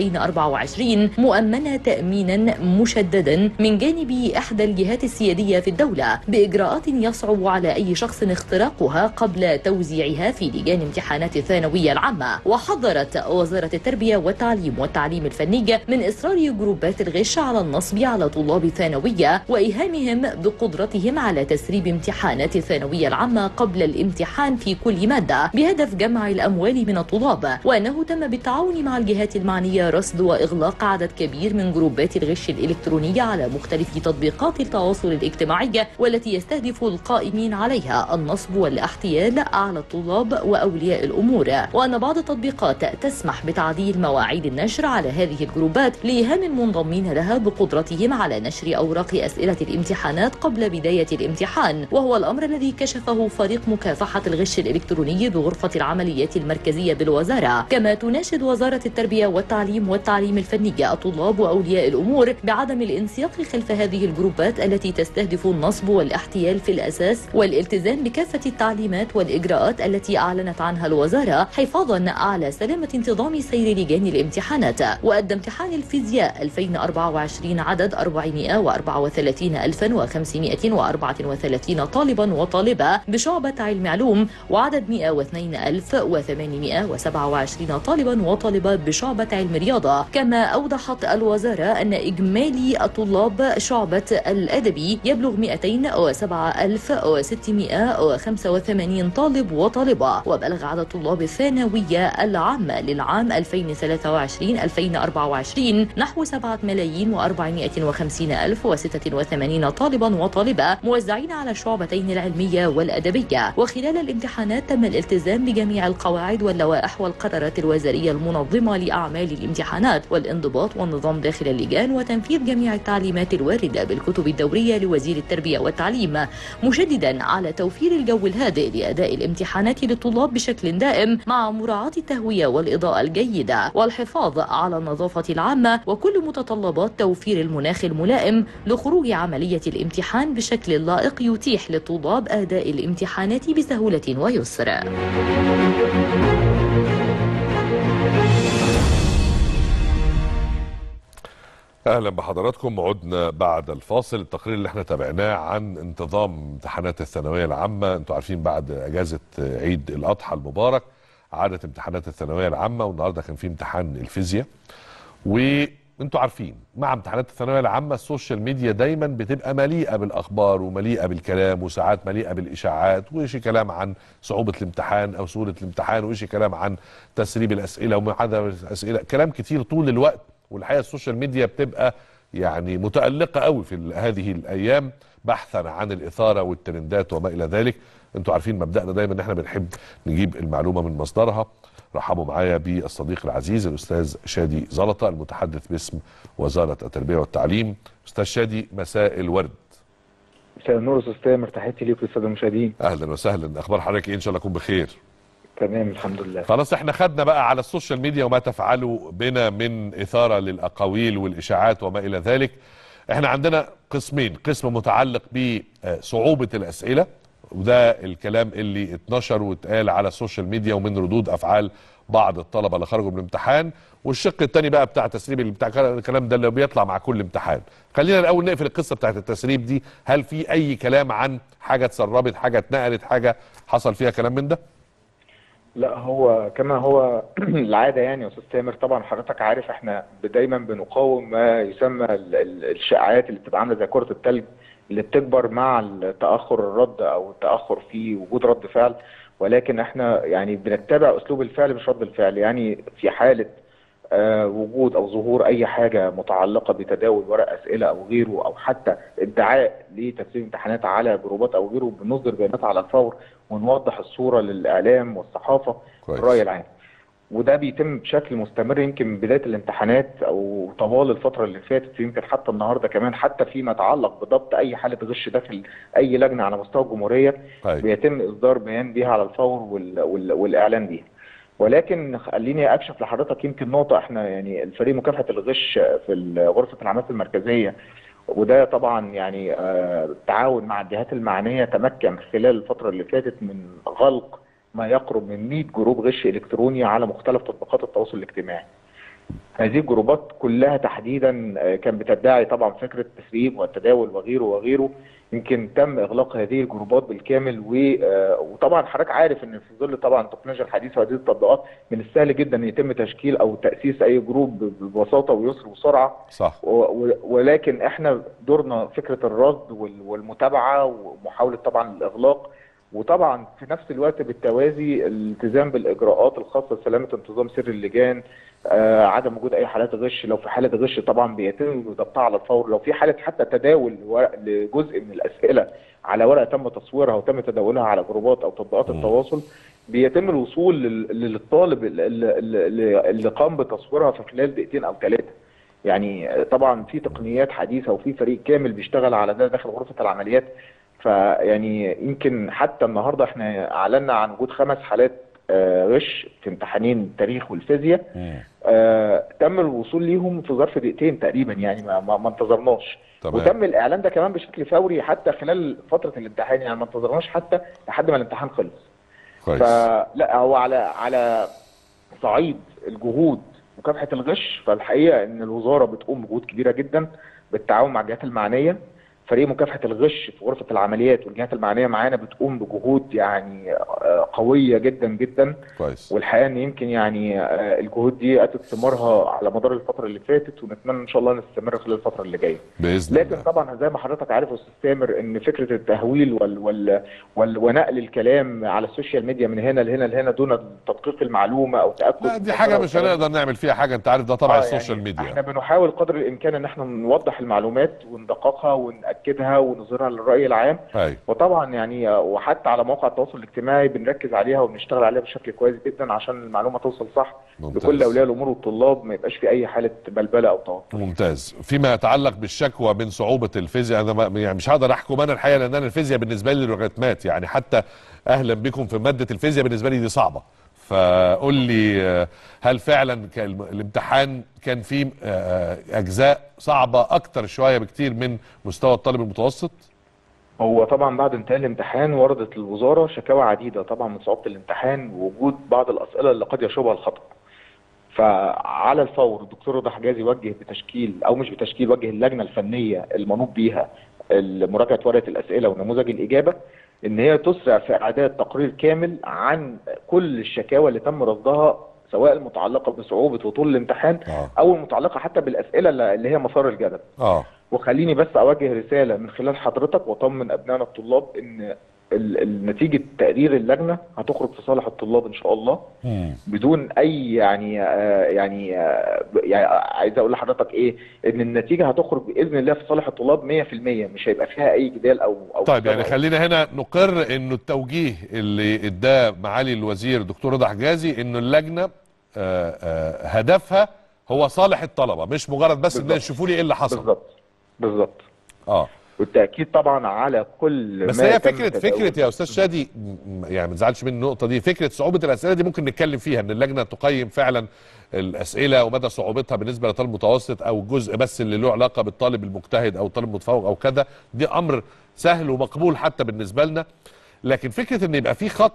2024 مؤمنة تأمينا مشددا من جانب إحدى الجهات السيادية في الدولة بإجراءات يصعب على أي شخص اختراقها قبل توزيعها في لجان امتحانات الثانوية العامة وحذرت وزارة التربية والتعليم والتعليم الفني من إصرار جروبات الغش على النصب على طلاب الثانوية وإيهامهم بقدرتهم على تسريب امتحانات الثانوية العامة قبل الامتحان في كل مادة بهدف جمع الأموال من الطلاب وأنه تم بالتعاون مع الجهات المعنية رصد وإغلاق عدد كبير من جروبات الغش الإلكترونية على مختلف تطبيقات التواصل الاجتماعي والتي يستهدف القائمين عليها النصب والاحتيال على الطلاب وأولياء الأمور وأن بعض التطبيقات تسمح بتعديل مواعيد النشر على هذه الجروبات لإيهام المنضمين لها بقدرتهم على نشر أوراق أسئلة الامتحانات قبل بداية الامتحان وهو الأمر الذي كشفه فريق مكافحة الغش الإلكتروني بغرفة العمليات المركزية بالوزارة كما تناشد وزارة التربية والتعليم والتعليم الفني الطلاب وأولياء الأمور بعدم الانسياق خلف هذه الجروبات التي تستهدف النصب والاحتيال في الأساس والالتزام بكافة التعليمات والإجراءات التي أعلنت عنها الوزارة حفاظا على سلامة انتظام سير لجان الامتحانات وأدى امتحان الفيزياء 2024 عدد 434534 طالبا وطالبة بشعبة علم علوم وعدد 102827 طالبا وطالبة بشعبة علم رياضة كما أوضحت الوزارة أن إجمالي الطلاب شعبة الأدبي يبلغ 207685 طالب وطالبة وبلغ عدد طلاب الثانوية العامة للعام 2023-2024 نحو 7 ملايين و450 ألف و86 طالبا وطالبة موزعين على الشعبتين العلمية والأدبية وخلال الامتحانات تم الالتزام بجميع القواعد واللوائح والقرارات الوزارية المنظمة لأعمال الامتحانات والانضباط والنظام داخل اللجان وتنفيذ جميع التعليمات الواردة بالكتب الدورية لوزير التربية والتعليم مشددا على توفير الجو الهادئ لأداء الامتحانات للطلاب بشكل دائم مع مراعاة التهوية والإضاءة الجيدة والحفاظ على النظافة العامة وكل متطلبات توفير المناخ الملائم لخروج عملية الامتحان بشكل لائق يتيح للطلاب أداء الامتحانات بسهولة ويسر اهلا بحضراتكم عدنا بعد الفاصل التقرير اللي احنا تابعناه عن انتظام امتحانات الثانويه العامه انتوا عارفين بعد اجازه عيد الاضحى المبارك عادت امتحانات الثانويه العامه والنهارده كان في امتحان الفيزياء وانتوا عارفين مع امتحانات الثانويه العامه السوشيال ميديا دايما بتبقى مليئه بالاخبار ومليئه بالكلام وساعات مليئه بالاشاعات وشي كلام عن صعوبه الامتحان او سهوله الامتحان وشي كلام عن تسريب الاسئله ومعدل الاسئله كلام كتير طول الوقت والحقيقه السوشيال ميديا بتبقى يعني متالقه قوي في ال- هذه الايام بحثا عن الاثاره والترندات وما الى ذلك انتوا عارفين مبدأنا دايما ان احنا بنحب نجيب المعلومه من مصدرها رحبوا معايا بالصديق العزيز الاستاذ شادي زلطه المتحدث باسم وزاره التربيه والتعليم استاذ شادي مساء الورد مساء النور استاذ تامر تحياتي ليك وللساده المشاهدين اهلا وسهلا اخبار حضرتك ايه ان شاء الله اكون بخير تمام الحمد لله خلاص احنا خدنا بقى على السوشيال ميديا وما تفعله بنا من اثاره للاقاويل والاشاعات وما الى ذلك احنا عندنا قسمين قسم متعلق بصعوبه الاسئله وده الكلام اللي اتنشر واتقال على السوشيال ميديا ومن ردود افعال بعض الطلبه اللي خرجوا من الامتحان والشق الثاني بقى بتاع تسريب اللي بتاع الكلام ده اللي بيطلع مع كل امتحان خلينا الاول نقفل القصه بتاعت التسريب دي هل في اي كلام عن حاجه اتسربت حاجه اتنقلت حاجه حصل فيها كلام من ده لا هو كما هو العاده يعني يا استاذ تامر طبعا حضرتك عارف احنا دايما بنقاوم ما يسمى ال- ال- الشائعات اللي بتبقى عامله زي كره الثلج اللي بتكبر مع التاخر الرد او التاخر في وجود رد فعل ولكن احنا يعني بنتبع اسلوب الفعل مش رد الفعل يعني في حاله آه، وجود او ظهور اي حاجه متعلقه بتداول ورق اسئله او غيره او حتى ادعاء لتسليم امتحانات على جروبات او غيره بنصدر بيانات على الفور ونوضح الصوره للاعلام والصحافه كويس. والراي العام وده بيتم بشكل مستمر يمكن من بدايه الامتحانات او طوال الفتره اللي فاتت يمكن حتى النهارده كمان حتى فيما يتعلق بضبط اي حاله غش داخل اي لجنه على مستوى الجمهوريه طيب بيتم اصدار بيان بيها على الفور وال... وال... والاعلان بيها ولكن خليني اكشف لحضرتك يمكن نقطه احنا يعني الفريق مكافحه الغش في ال- غرفه العمليات المركزيه وده طبعا يعني آه، التعاون مع الجهات المعنيه تمكن خلال الفتره اللي فاتت من غلق ما يقرب من 100 جروب غش الكتروني على مختلف تطبيقات التواصل الاجتماعي. هذه الجروبات كلها تحديدا آه، كان بتدعي طبعا فكره التسريب والتداول وغيره وغيره يمكن تم اغلاق هذه الجروبات بالكامل و- آه، وطبعا حضرتك عارف ان في ظل طبعا التكنولوجيا الحديثه وهذه التطبيقات من السهل جدا ان يتم تشكيل او تاسيس اي جروب ببساطه ويسر وسرعه صح و- و- ولكن احنا دورنا فكره الرصد وال- والمتابعه ومحاوله طبعا الاغلاق وطبعا في نفس الوقت بالتوازي الالتزام بالاجراءات الخاصه بسلامه انتظام سر اللجان آه عدم وجود اي حالات غش لو في حاله غش طبعا بيتم ضبطها على الفور لو في حاله حتى تداول ورق لجزء من الاسئله على ورقه تم تصويرها وتم تداولها على جروبات او تطبيقات مم. التواصل بيتم الوصول لل- للطالب اللي- اللي اللي قام بتصويرها في خلال دقيقتين او ثلاثه يعني طبعا في تقنيات حديثه وفي فريق كامل بيشتغل على ده داخل غرفه العمليات فيعني يمكن حتى النهارده احنا اعلنا عن وجود خمس حالات آه، غش في امتحانين التاريخ والفيزياء مم. آه، تم الوصول ليهم في ظرف دقيقتين تقريبا يعني ما, ما, ما انتظرناش تمام. وتم الاعلان ده كمان بشكل فوري حتى خلال فتره الامتحان يعني ما انتظرناش حتى لحد ما الامتحان خلص كويس فلا هو على على صعيد الجهود مكافحه الغش فالحقيقه ان الوزاره بتقوم بجهود كبيره جدا بالتعاون مع الجهات المعنيه فريق مكافحه الغش في غرفه العمليات والجهات المعنيه معانا بتقوم بجهود يعني آه، قويه جدا جدا كويس والحقيقه ان يمكن يعني آه، الجهود دي اتت ثمارها على مدار الفتره اللي فاتت ونتمنى ان شاء الله نستمر خلال الفتره اللي جايه. باذن لكن الله طبعا زي ما حضرتك عارف يا استاذ تامر ان فكره التهويل وال وال وال ونقل الكلام على السوشيال ميديا من هنا لهنا لهنا دون تدقيق المعلومه او تاكد لا دي حاجه مش هنقدر نعمل فيها حاجه انت عارف ده طبع آه، السوشيال يعني ميديا احنا بنحاول قدر الامكان ان احنا نوضح المعلومات وندققها وناكدها ونظهرها للراي العام ايوه وطبعا يعني آه، وحتى على مواقع التواصل الاجتماعي بنركز عليها وبنشتغل عليها بشكل كويس جدا عشان المعلومه توصل صح ممتاز. لكل اولياء الامور والطلاب ما يبقاش في اي حاله بلبله او توتر ممتاز فيما يتعلق بالشكوى من صعوبه الفيزياء انا ما- يعني مش هقدر احكم انا الحقيقه لان انا الفيزياء بالنسبه لي لوغاريتمات يعني حتى اهلا بكم في ماده الفيزياء بالنسبه لي دي صعبه فقول لي آه، هل فعلا كان الم- الامتحان كان فيه آه، اجزاء صعبه اكتر شويه بكتير من مستوى الطالب المتوسط هو طبعا بعد انتهاء الامتحان وردت للوزاره شكاوى عديده طبعا من صعوبه الامتحان ووجود بعض الاسئله اللي قد يشوبها الخطا. فعلى الفور الدكتور رضا حجازي وجه بتشكيل او مش بتشكيل وجه اللجنه الفنيه المنوط بيها مراجعه ورقه الاسئله ونموذج الاجابه ان هي تسرع في اعداد تقرير كامل عن كل الشكاوى اللي تم رصدها سواء المتعلقه بصعوبه وطول الامتحان اه او المتعلقه حتى بالاسئله اللي هي مسار الجدل. اه وخليني بس اوجه رساله من خلال حضرتك واطمن ابنائنا الطلاب ان ال- ال- نتيجه تقرير اللجنه هتخرج في صالح الطلاب ان شاء الله مم. بدون اي يعني آه يعني آه يعني عايز اقول لحضرتك ايه ان النتيجه هتخرج باذن الله في صالح الطلاب 100% مش هيبقى فيها اي جدال او او طيب يعني أو- خلينا هنا نقر انه التوجيه اللي اداه معالي الوزير دكتور رضا حجازي انه اللجنه آه، آه، هدفها هو صالح الطلبه مش مجرد بس ان بالظبط. يشوفوا لي ايه اللي حصل بالظبط بالظبط اه والتاكيد طبعا على كل بس ما هي تم فكره تداوله. فكره يا استاذ شادي م- يعني ما تزعلش من النقطه دي فكره صعوبه الاسئله دي ممكن نتكلم فيها ان اللجنه تقيم فعلا الاسئله ومدى صعوبتها بالنسبه لطالب متوسط او جزء بس اللي له علاقه بالطالب المجتهد او الطالب المتفوق او كذا دي امر سهل ومقبول حتى بالنسبه لنا لكن فكره ان يبقى في خطا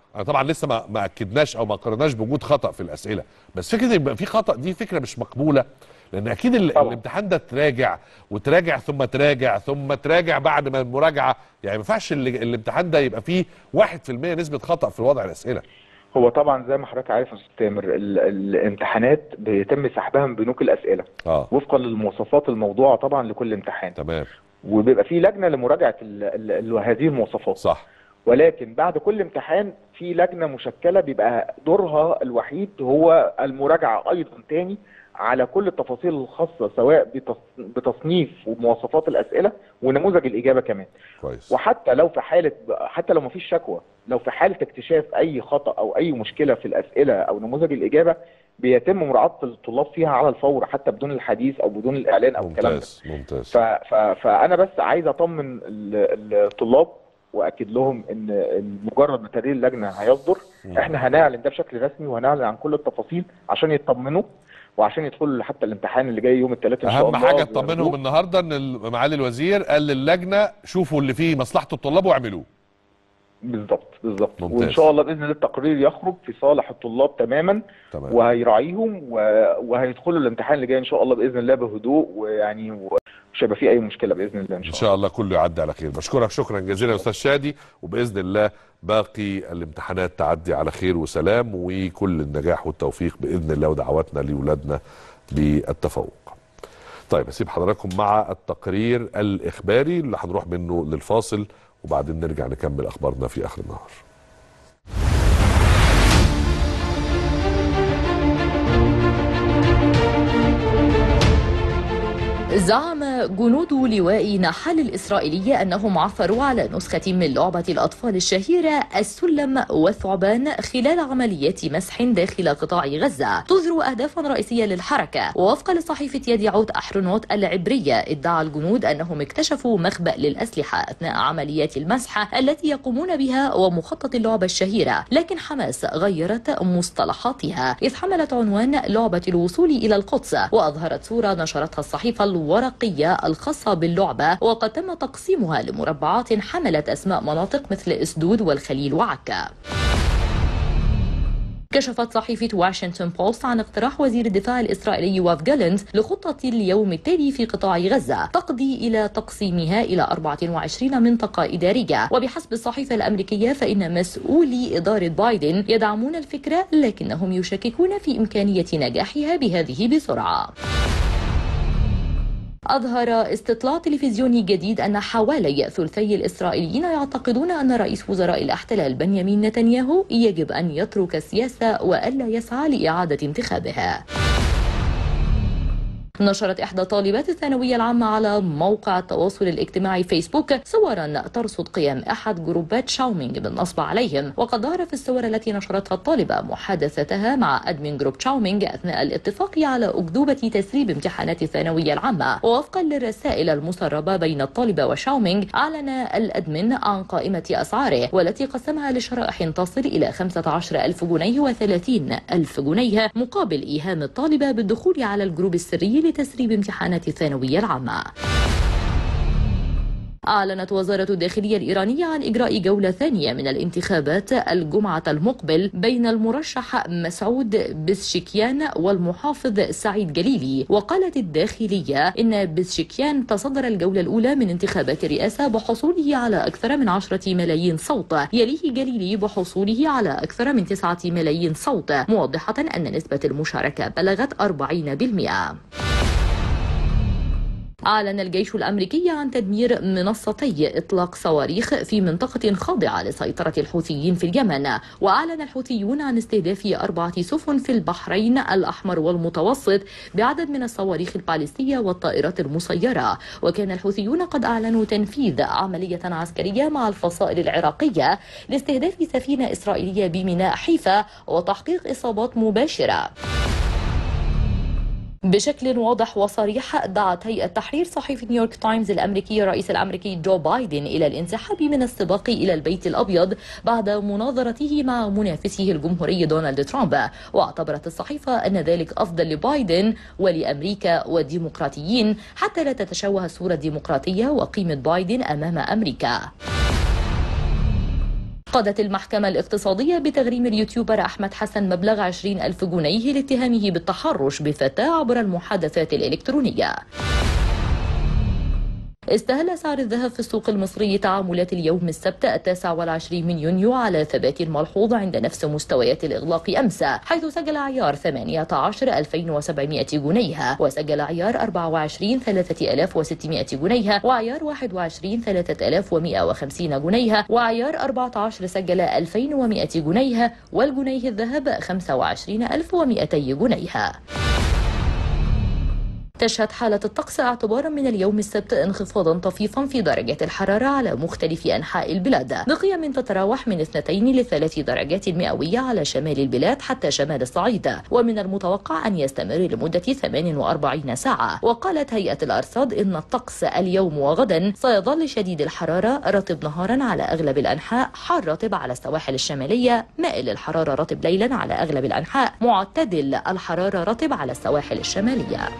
انا طبعا لسه ما ما اكدناش او ما قررناش بوجود خطا في الاسئله بس فكره يبقى في خطا دي فكره مش مقبوله لان اكيد ال- طبعا. الامتحان ده تراجع وتراجع ثم تراجع ثم تراجع بعد ما المراجعه يعني ما ينفعش ال- الامتحان ده يبقى فيه 1% نسبه خطا في وضع الاسئله هو طبعا زي ما حضرتك عارف يا استاذ تامر ال- الامتحانات بيتم سحبها من بنوك الاسئله اه وفقا للمواصفات الموضوعه طبعا لكل امتحان تمام وبيبقى في لجنه لمراجعه ال ال ال هذه المواصفات صح ولكن بعد كل امتحان في لجنه مشكله بيبقى دورها الوحيد هو المراجعه ايضا تاني على كل التفاصيل الخاصه سواء بتص- بتصنيف ومواصفات الاسئله ونموذج الاجابه كمان كويس وحتى لو في حاله حتى لو ما فيش شكوى لو في حاله اكتشاف اي خطا او اي مشكله في الاسئله او نموذج الاجابه بيتم مراعاه الطلاب فيها على الفور حتى بدون الحديث او بدون الاعلان او الكلام ده ممتاز ممتاز ف... ف... فانا بس عايز اطمن ال- الطلاب واكد لهم ان إن مجرد ما تقرير اللجنه هيصدر مم. احنا هنعلن ده بشكل رسمي وهنعلن عن كل التفاصيل عشان يطمنوا وعشان يدخلوا حتى الامتحان اللي جاي يوم الثلاثاء ان شاء اهم الله حاجه تطمنهم بهدوء. النهارده ان ال- معالي الوزير قال للجنه شوفوا اللي فيه مصلحه الطلاب واعملوه بالظبط بالظبط ممتاز. وان شاء الله باذن الله التقرير يخرج في صالح الطلاب تماما تمام وهيراعيهم و... وهيدخلوا الامتحان اللي جاي ان شاء الله باذن الله بهدوء ويعني مش هيبقى فيه اي مشكله باذن الله ان ان شاء الله شاء الله كله يعدي على خير بشكرك شكرا جزيلا يا استاذ شادي وباذن الله باقي الامتحانات تعدي على خير وسلام وكل النجاح والتوفيق باذن الله ودعواتنا لاولادنا بالتفوق طيب اسيب حضراتكم مع التقرير الاخباري اللي هنروح منه للفاصل وبعدين نرجع نكمل اخبارنا في اخر النهار زعم جنود لواء نحال الإسرائيلي أنهم عثروا على نسخة من لعبة الأطفال الشهيرة السلم والثعبان خلال عمليات مسح داخل قطاع غزة تظهر أهدافا رئيسية للحركة ووفقا لصحيفة يديعوت أحرنوت العبرية ادعى الجنود أنهم اكتشفوا مخبأ للأسلحة أثناء عمليات المسح التي يقومون بها ومخطط اللعبة الشهيرة لكن حماس غيرت مصطلحاتها إذ حملت عنوان لعبة الوصول إلى القدس وأظهرت صورة نشرتها الصحيفة الورقية الخاصة باللعبة وقد تم تقسيمها لمربعات حملت أسماء مناطق مثل إسدود والخليل وعكا كشفت صحيفة واشنطن بوست عن اقتراح وزير الدفاع الإسرائيلي يواف جالنت لخطة اليوم التالي في قطاع غزة تقضي إلى تقسيمها إلى 24 منطقة إدارية وبحسب الصحيفة الأمريكية فإن مسؤولي إدارة بايدن يدعمون الفكرة لكنهم يشككون في إمكانية نجاحها بهذه بسرعة أظهر استطلاع تلفزيوني جديد أن حوالي ثلثي الإسرائيليين يعتقدون أن رئيس وزراء الاحتلال بنيامين نتنياهو يجب أن يترك السياسة وألا يسعى لإعادة انتخابها نشرت إحدى طالبات الثانوية العامة على موقع التواصل الاجتماعي فيسبوك صورا ترصد قيام أحد جروبات شاومينج بالنصب عليهم وقد ظهر في الصور التي نشرتها الطالبة محادثتها مع أدمن جروب شاومينج أثناء الاتفاق على أكذوبة تسريب امتحانات الثانوية العامة ووفقا للرسائل المسربة بين الطالبة وشاومينج أعلن الأدمن عن قائمة أسعاره والتي قسمها لشرائح تصل إلى 15 ألف جنيه و30 ألف جنيه مقابل إيهام الطالبة بالدخول على الجروب السري لتسريب امتحانات الثانوية العامة أعلنت وزارة الداخلية الإيرانية عن إجراء جولة ثانية من الانتخابات الجمعة المقبل بين المرشح مسعود بسشكيان والمحافظ سعيد جليلي وقالت الداخلية إن بسشكيان تصدر الجولة الأولى من انتخابات الرئاسة بحصوله على أكثر من عشرة ملايين صوت يليه جليلي بحصوله على أكثر من تسعة ملايين صوت موضحة أن نسبة المشاركة بلغت 40% أعلن الجيش الأمريكي عن تدمير منصتي إطلاق صواريخ في منطقة خاضعة لسيطرة الحوثيين في اليمن وأعلن الحوثيون عن استهداف أربعة سفن في البحرين الأحمر والمتوسط بعدد من الصواريخ الباليستية والطائرات المسيرة وكان الحوثيون قد أعلنوا تنفيذ عملية عسكرية مع الفصائل العراقية لاستهداف سفينة إسرائيلية بميناء حيفا وتحقيق إصابات مباشرة بشكل واضح وصريح دعت هيئة تحرير صحيفة نيويورك تايمز الأمريكي الرئيس الأمريكي جو بايدن إلى الانسحاب من السباق إلى البيت الأبيض بعد مناظرته مع منافسه الجمهوري دونالد ترامب واعتبرت الصحيفة أن ذلك أفضل لبايدن ولأمريكا والديمقراطيين حتى لا تتشوه الصورة الديمقراطية وقيمة بايدن أمام أمريكا قضت المحكمة الاقتصادية بتغريم اليوتيوبر أحمد حسن مبلغ 20 ألف جنيه لاتهامه بالتحرش بفتاة عبر المحادثات الإلكترونية استهل سعر الذهب في السوق المصري تعاملات اليوم السبت التاسع والعشرين من يونيو على ثبات ملحوظ عند نفس مستويات الإغلاق أمس حيث سجل عيار 18 2700 جنيه وسجل عيار 24 3600 جنيه وعيار 21 3150 جنيه وعيار 14 سجل 2100 جنيه والجنيه الذهب 25200 جنيه تشهد حالة الطقس اعتبارا من اليوم السبت انخفاضا طفيفا في درجات الحرارة على مختلف أنحاء البلاد بقيم تتراوح من 2 ل 3 درجات مئوية على شمال البلاد حتى شمال الصعيد ومن المتوقع أن يستمر لمدة 48 ساعة وقالت هيئة الأرصاد إن الطقس اليوم وغدا سيظل شديد الحرارة رطب نهارا على أغلب الأنحاء حار رطب على السواحل الشمالية مائل الحرارة رطب ليلا على أغلب الأنحاء معتدل الحرارة رطب على السواحل الشمالية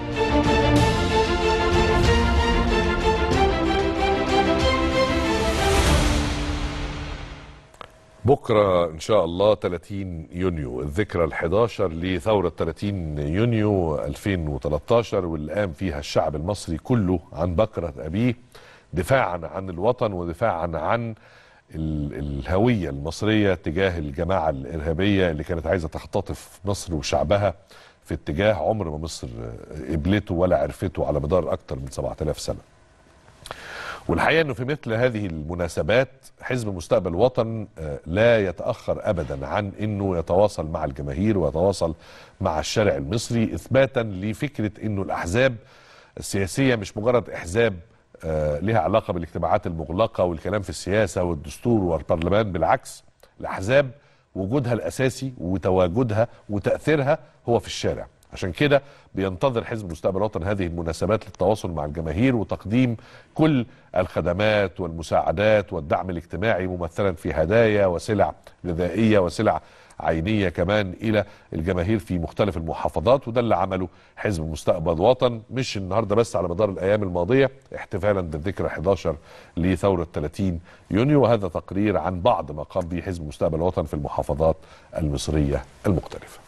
بكرة إن شاء الله 30 يونيو الذكرى ال 11 لثورة 30 يونيو 2013 واللي قام فيها الشعب المصري كله عن بكرة أبيه دفاعا عن الوطن ودفاعا عن ال- الهوية المصرية تجاه الجماعة الإرهابية اللي كانت عايزة تختطف مصر وشعبها في اتجاه عمر ما مصر قبلته ولا عرفته على مدار أكثر من 7000 سنة والحقيقه انه في مثل هذه المناسبات حزب مستقبل وطن آه، لا يتاخر ابدا عن انه يتواصل مع الجماهير ويتواصل مع الشارع المصري اثباتا لفكره انه الاحزاب السياسيه مش مجرد احزاب آه، لها علاقه بالاجتماعات المغلقه والكلام في السياسه والدستور والبرلمان بالعكس الاحزاب وجودها الاساسي وتواجدها وتاثيرها هو في الشارع عشان كده بينتظر حزب مستقبل الوطن هذه المناسبات للتواصل مع الجماهير وتقديم كل الخدمات والمساعدات والدعم الاجتماعي ممثلا في هدايا وسلع غذائيه وسلع عينيه كمان الى الجماهير في مختلف المحافظات وده اللي عمله حزب مستقبل وطن مش النهارده بس على مدار الايام الماضيه احتفالا بالذكرى 11 لثوره 30 يونيو وهذا تقرير عن بعض ما قام به حزب مستقبل وطن في المحافظات المصريه المختلفه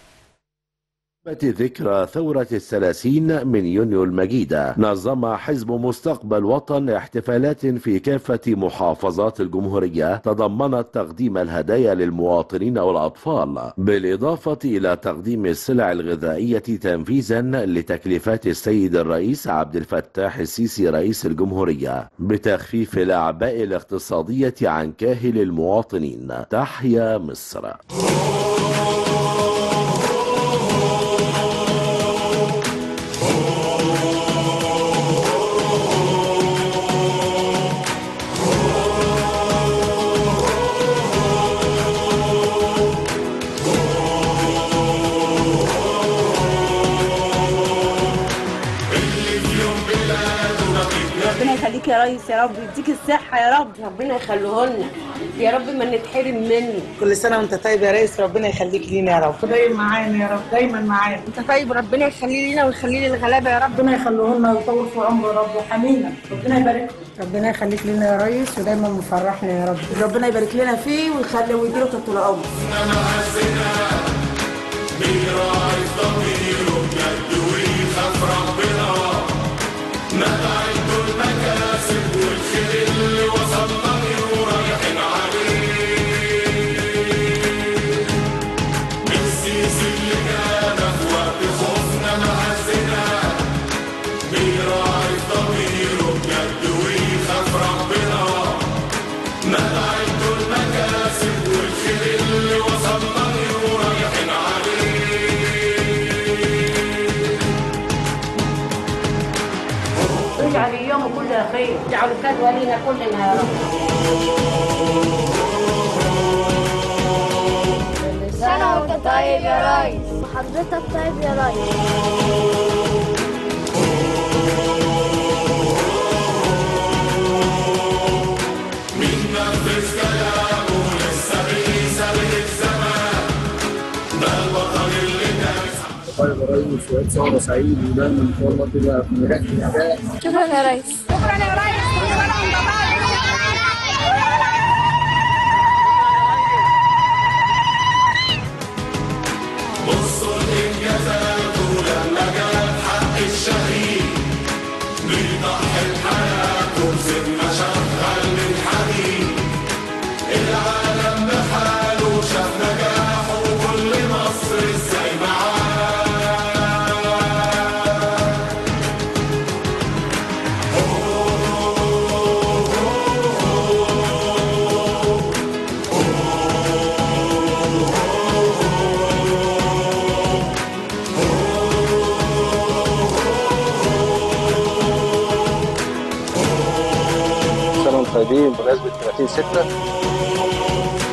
ذكرى ثورة الثلاثين من يونيو المجيدة نظم حزب مستقبل وطن احتفالات في كافة محافظات الجمهورية تضمنت تقديم الهدايا للمواطنين والأطفال بالإضافة إلى تقديم السلع الغذائية تنفيذا لتكليفات السيد الرئيس عبد الفتاح السيسي رئيس الجمهورية بتخفيف الأعباء الاقتصادية عن كاهل المواطنين تحيا مصر ربنا يخليك يا ريس يا رب يديك الصحة يا رب ربنا يخليه لنا يا رب ما نتحرم منه كل سنة وانت طيب يا ريس ربنا يخليك لينا يا رب دايما معانا يا رب دايما معانا انت طيب ربنا يخليه لنا ويخليه للغلابة يا رب ربنا يخليه لنا ويطول في عمره يا رب وحمينا ربنا يبارك ربنا يخليك لنا يا ريس ودايما مفرحنا يا رب ربنا يبارك لنا فيه ويخلي ويديله طول العمر اجعل اليوم كله خير اجعل كدوة لنا كلنا يا رب سنة وانت طيب يا ريس وحضرتك طيب يا ريس طيب يا ريس وعيد ثورة سعيد ودايما ان شاء الله تبقى في نجاح في الأداء شكرا يا ريس بمناسبه 30 6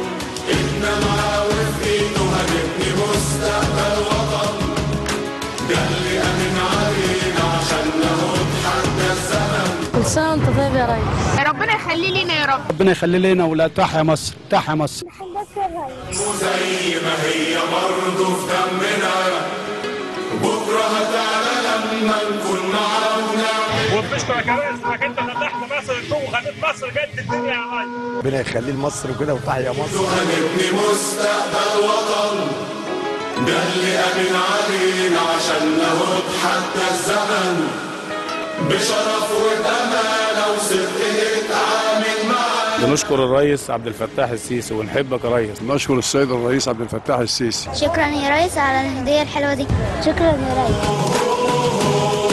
كل سنة وانت طيب يا ريس يا ربنا يخلي لنا يا رب ربنا يخلي لنا ولا تحيا مصر تحيا مصر زي ما هي برضه في دمنا بكره هتعلى لما نكون معانا وبنشكرك يا ريس انك انت فتحت مصر لفوق وخليت مصر جد الدنيا يا ريس ربنا يخليه لمصر وكده وتحيا مصر هنبني مستقبل وطن ده اللي امن علينا عشان نهض حتى الزمن بشرف وبامانه وصدق اتعامل معانا بنشكر الرئيس عبد الفتاح السيسي ونحبك يا ريس نشكر السيد الرئيس عبد الفتاح السيسي شكرا يا ريس على الهدية الحلوة دي شكرا يا ريس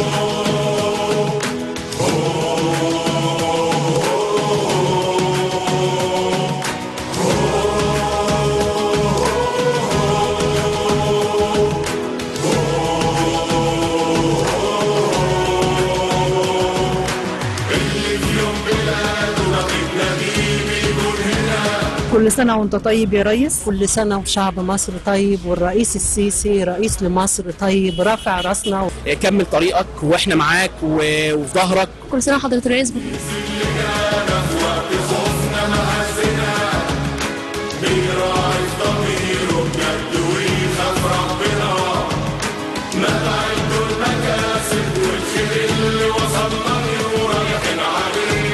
اللي في يوم بلاده نقيب نجيب يكون هنا كل سنة وانت طيب يا ريس كل سنة وشعب مصر طيب والرئيس السيسي رئيس لمصر طيب رافع راسنا كمل طريقك واحنا معاك و- وفي ظهرك كل سنة حضرة الرئيس خوفنا مهزنا بيراعي ضميره بجد ويخاف ربنا ما بعدوا المكاسب والخير اللي وصلنا له رايحين عليه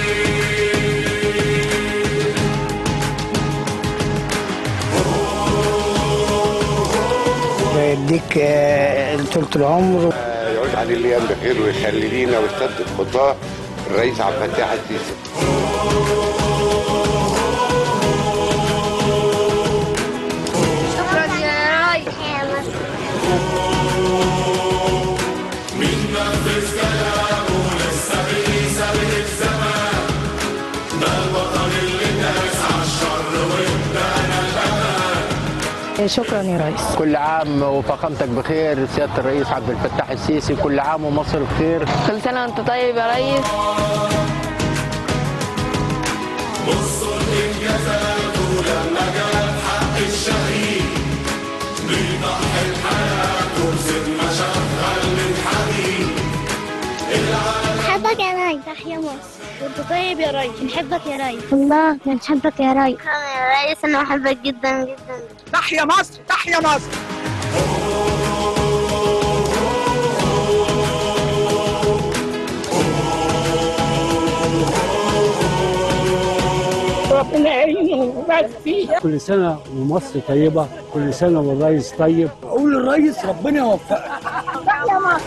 يديك طولة العمر يعود عليه الايام بخير ويخلي لينا ويسدد خطاه الرئيس عبد الفتاح السيسي شكرا يا ريس مين نفذ كلامه لسه بيسابق الزمان ده الوطن اللي داس عالشر وادانا الامان شكرا يا ريس كل عام وفخامتك بخير سياده الرئيس عبد الفتاح السيسي كل عام ومصر بخير كل سنة وانت طيب يا ريس بصوا لإنجازاته لما جاب حق الشهيد بيضحي بحياته بسن مشغل من حديد نحبك يا ريس تحيا مصر وانت طيب يا ريس نحبك يا ريس الله نحبك يا ريس يا ريس انا بحبك جدا جدا تحيا مصر تحيا مصر ربنا يعينه ويبارك فيه كل سنة ومصر طيبة كل سنة والرئيس طيب اقول للرئيس ربنا يوفقك تحيا مصر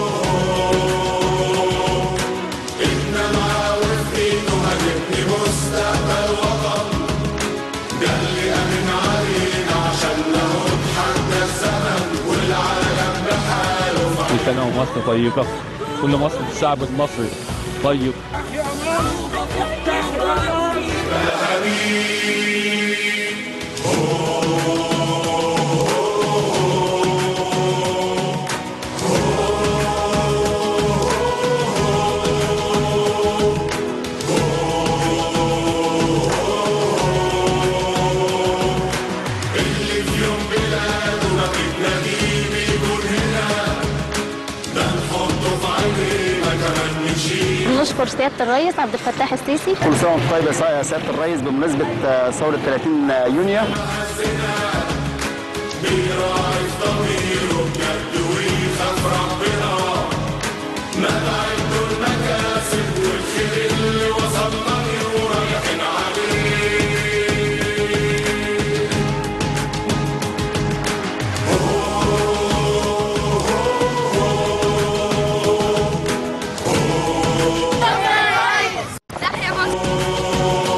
إنما وفي إيده هنبني مستقبل وطن ده اللي أمن علينا عشان نهض حتى الزمن والعالم بحاله كل سنة ومصر طيبة كل مصر الشعب المصري طيب اللي في يوم بلاده نقيب نجيب يكون هنا ده نحطه في عينينا كمان نشيل نشكر سيادة الرئيس عبد الفتاح السيسي كل سنه وانت طيب يا سياده الرئيس بمناسبه ثوره 30 يونيو بيراعي ضميره بجد ويخاف ربنا ما بعدوا المكاسب والخير اللي وصلنا له رايحين عليه تحيا مصر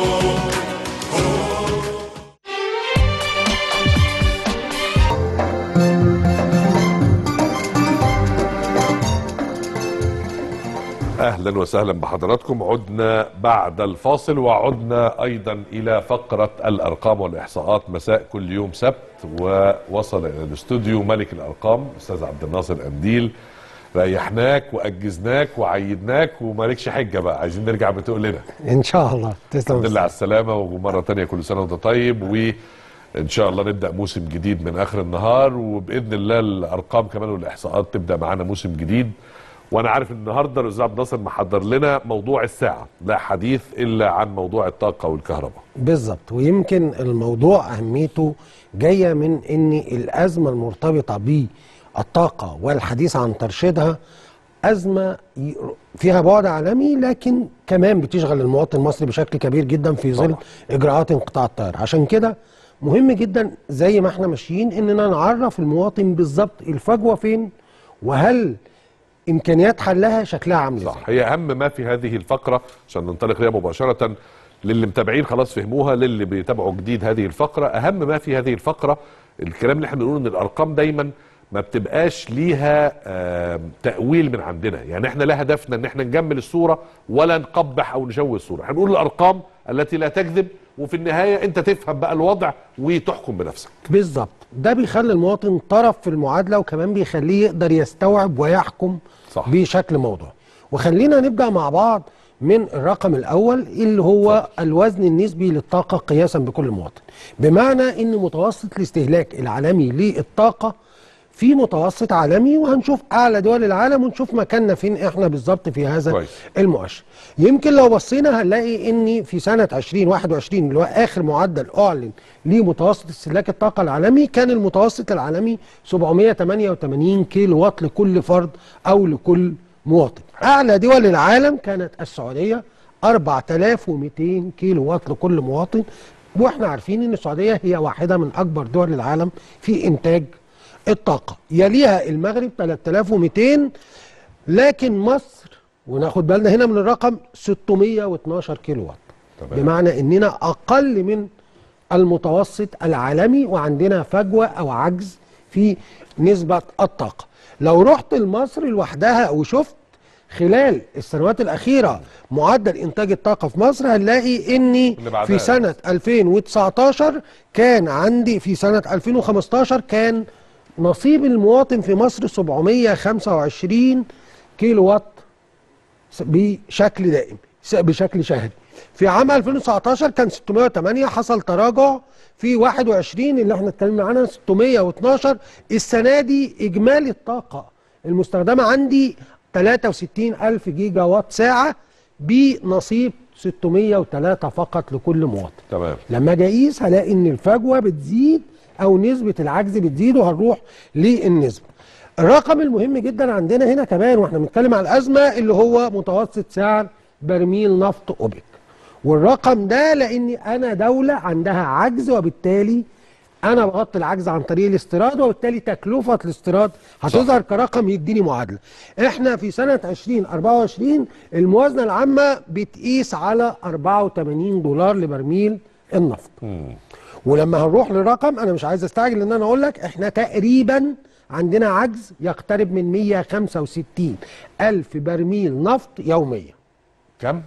اهلا وسهلا بحضراتكم عدنا بعد الفاصل وعدنا ايضا الى فقره الارقام والاحصاءات مساء كل يوم سبت ووصل الى الاستوديو ملك الارقام استاذ عبد الناصر انديل ريحناك واجزناك وعيدناك ومالكش حجه بقى عايزين نرجع بتقول لنا ان شاء الله تسلم الحمد لله على السلامه ومره تانية كل سنه وانت طيب وان شاء الله نبدا موسم جديد من اخر النهار وباذن الله الارقام كمان والاحصاءات تبدا معانا موسم جديد وانا عارف ان النهارده الاستاذ عبد الناصر محضر لنا موضوع الساعه لا حديث الا عن موضوع الطاقه والكهرباء بالظبط ويمكن الموضوع اهميته جايه من ان الازمه المرتبطه بالطاقه والحديث عن ترشيدها ازمه ي- فيها بعد عالمي لكن كمان بتشغل المواطن المصري بشكل كبير جدا في ظل اجراءات انقطاع الطائره عشان كده مهم جدا زي ما احنا ماشيين اننا نعرف المواطن بالظبط الفجوه فين وهل امكانيات حلها شكلها عامل ازاي صح هي اهم ما في هذه الفقره عشان ننطلق ليها مباشره للي متابعين خلاص فهموها للي بيتابعوا جديد هذه الفقره اهم ما في هذه الفقره الكلام اللي احنا بنقوله ان الارقام دايما ما بتبقاش ليها آم، تأويل من عندنا يعني احنا لا هدفنا ان احنا نجمل الصورة ولا نقبح او نشوه الصورة احنا بنقول الارقام التي لا تكذب وفي النهاية انت تفهم بقى الوضع وتحكم بنفسك بالظبط ده بيخلي المواطن طرف في المعادله وكمان بيخليه يقدر يستوعب ويحكم صح. بشكل موضوعي وخلينا نبدا مع بعض من الرقم الاول اللي هو الوزن النسبي للطاقه قياسا بكل مواطن بمعنى ان متوسط الاستهلاك العالمي للطاقه في متوسط عالمي وهنشوف اعلى دول العالم ونشوف مكاننا فين احنا بالظبط في هذا كويس. المؤشر يمكن لو بصينا هنلاقي ان في سنه 2021 اللي هو اخر معدل اعلن لمتوسط استهلاك الطاقه العالمي كان المتوسط العالمي 788 كيلو وات لكل فرد او لكل مواطن اعلى دول العالم كانت السعوديه 4200 كيلو وات لكل مواطن واحنا عارفين ان السعوديه هي واحده من اكبر دول العالم في انتاج الطاقه يليها المغرب 3200 لكن مصر وناخد بالنا هنا من الرقم 612 كيلو وات تمام. بمعنى اننا اقل من المتوسط العالمي وعندنا فجوه او عجز في نسبه الطاقه لو رحت لمصر لوحدها وشفت خلال السنوات الاخيره معدل انتاج الطاقه في مصر هنلاقي اني بعدها. في سنه 2019 كان عندي في سنه 2015 كان نصيب المواطن في مصر 725 كيلو وات س- بشكل دائم س- بشكل شهري في عام 2019 كان 608 حصل تراجع في 21 اللي احنا اتكلمنا عنها 612 السنه دي اجمالي الطاقه المستخدمه عندي 63 الف جيجا وات ساعه بنصيب 603 فقط لكل مواطن تمام لما اجي اقيس هلاقي ان الفجوه بتزيد او نسبه العجز بتزيد وهنروح للنسبه الرقم المهم جدا عندنا هنا كمان واحنا بنتكلم على الازمه اللي هو متوسط سعر برميل نفط اوبك والرقم ده لاني انا دوله عندها عجز وبالتالي انا بغطي العجز عن طريق الاستيراد وبالتالي تكلفه الاستيراد هتظهر كرقم يديني معادله احنا في سنه 2024 الموازنه العامه بتقيس على 84 دولار لبرميل النفط ولما هنروح للرقم انا مش عايز استعجل ان انا اقول لك احنا تقريبا عندنا عجز يقترب من 165 الف برميل نفط يوميا كم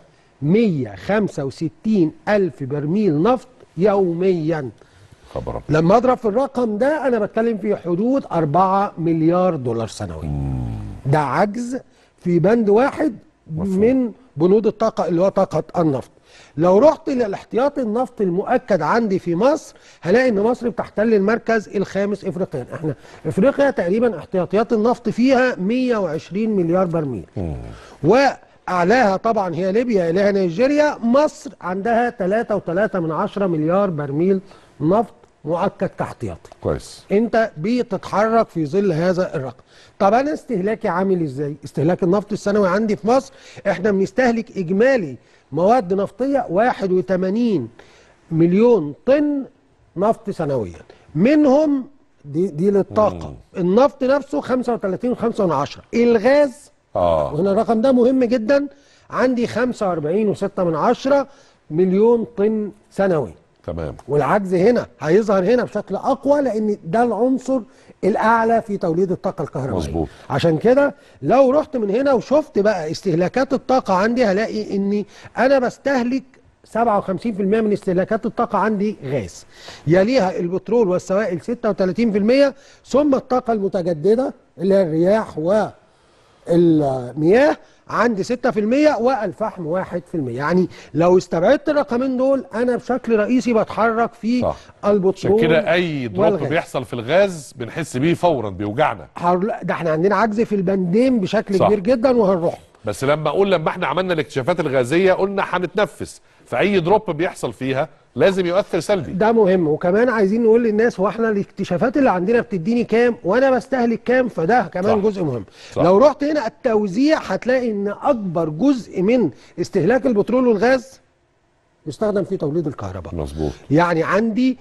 165 الف برميل نفط يوميا خبر أبيض. لما اضرب في الرقم ده انا بتكلم في حدود 4 مليار دولار سنويا ده عجز في بند واحد من بنود الطاقه اللي هو طاقه النفط لو رحت للاحتياطي النفط المؤكد عندي في مصر هلاقي ان مصر بتحتل المركز الخامس افريقيا احنا افريقيا تقريبا احتياطيات النفط فيها 120 مليار برميل واعلاها طبعا هي ليبيا يليها نيجيريا مصر عندها 3.3 من عشرة مليار برميل نفط مؤكد كاحتياطي كويس انت بتتحرك في ظل هذا الرقم طب انا استهلاكي عامل ازاي استهلاك النفط السنوي عندي في مصر احنا بنستهلك اجمالي مواد نفطيه 81 مليون طن نفط سنويا منهم دي, دي للطاقه النفط نفسه 35 5 من عشرة الغاز اه وهنا الرقم ده مهم جدا عندي 45 و6 من عشرة مليون طن سنوي تمام والعجز هنا هيظهر هنا بشكل اقوى لان ده العنصر الاعلى في توليد الطاقه الكهربائيه مظبوط. عشان كده لو رحت من هنا وشفت بقى استهلاكات الطاقه عندي هلاقي اني انا بستهلك 57% من استهلاكات الطاقة عندي غاز يليها البترول والسوائل 36% ثم الطاقة المتجددة اللي هي الرياح و المياه عندي 6% والفحم 1% يعني لو استبعدت الرقمين دول انا بشكل رئيسي بتحرك في صح. البترول عشان كده اي دروب والغاز. بيحصل في الغاز بنحس بيه فورا بيوجعنا هر- ده احنا عندنا عجز في البندين بشكل صح. كبير جدا وهنروح بس لما اقول لما احنا عملنا الاكتشافات الغازيه قلنا هنتنفس فاي دروب بيحصل فيها لازم يؤثر سلبي ده مهم وكمان عايزين نقول للناس هو احنا الاكتشافات اللي عندنا بتديني كام وانا بستهلك كام فده كمان صح. جزء مهم صح. لو رحت هنا التوزيع هتلاقي ان اكبر جزء من استهلاك البترول والغاز يستخدم في توليد الكهرباء مظبوط يعني عندي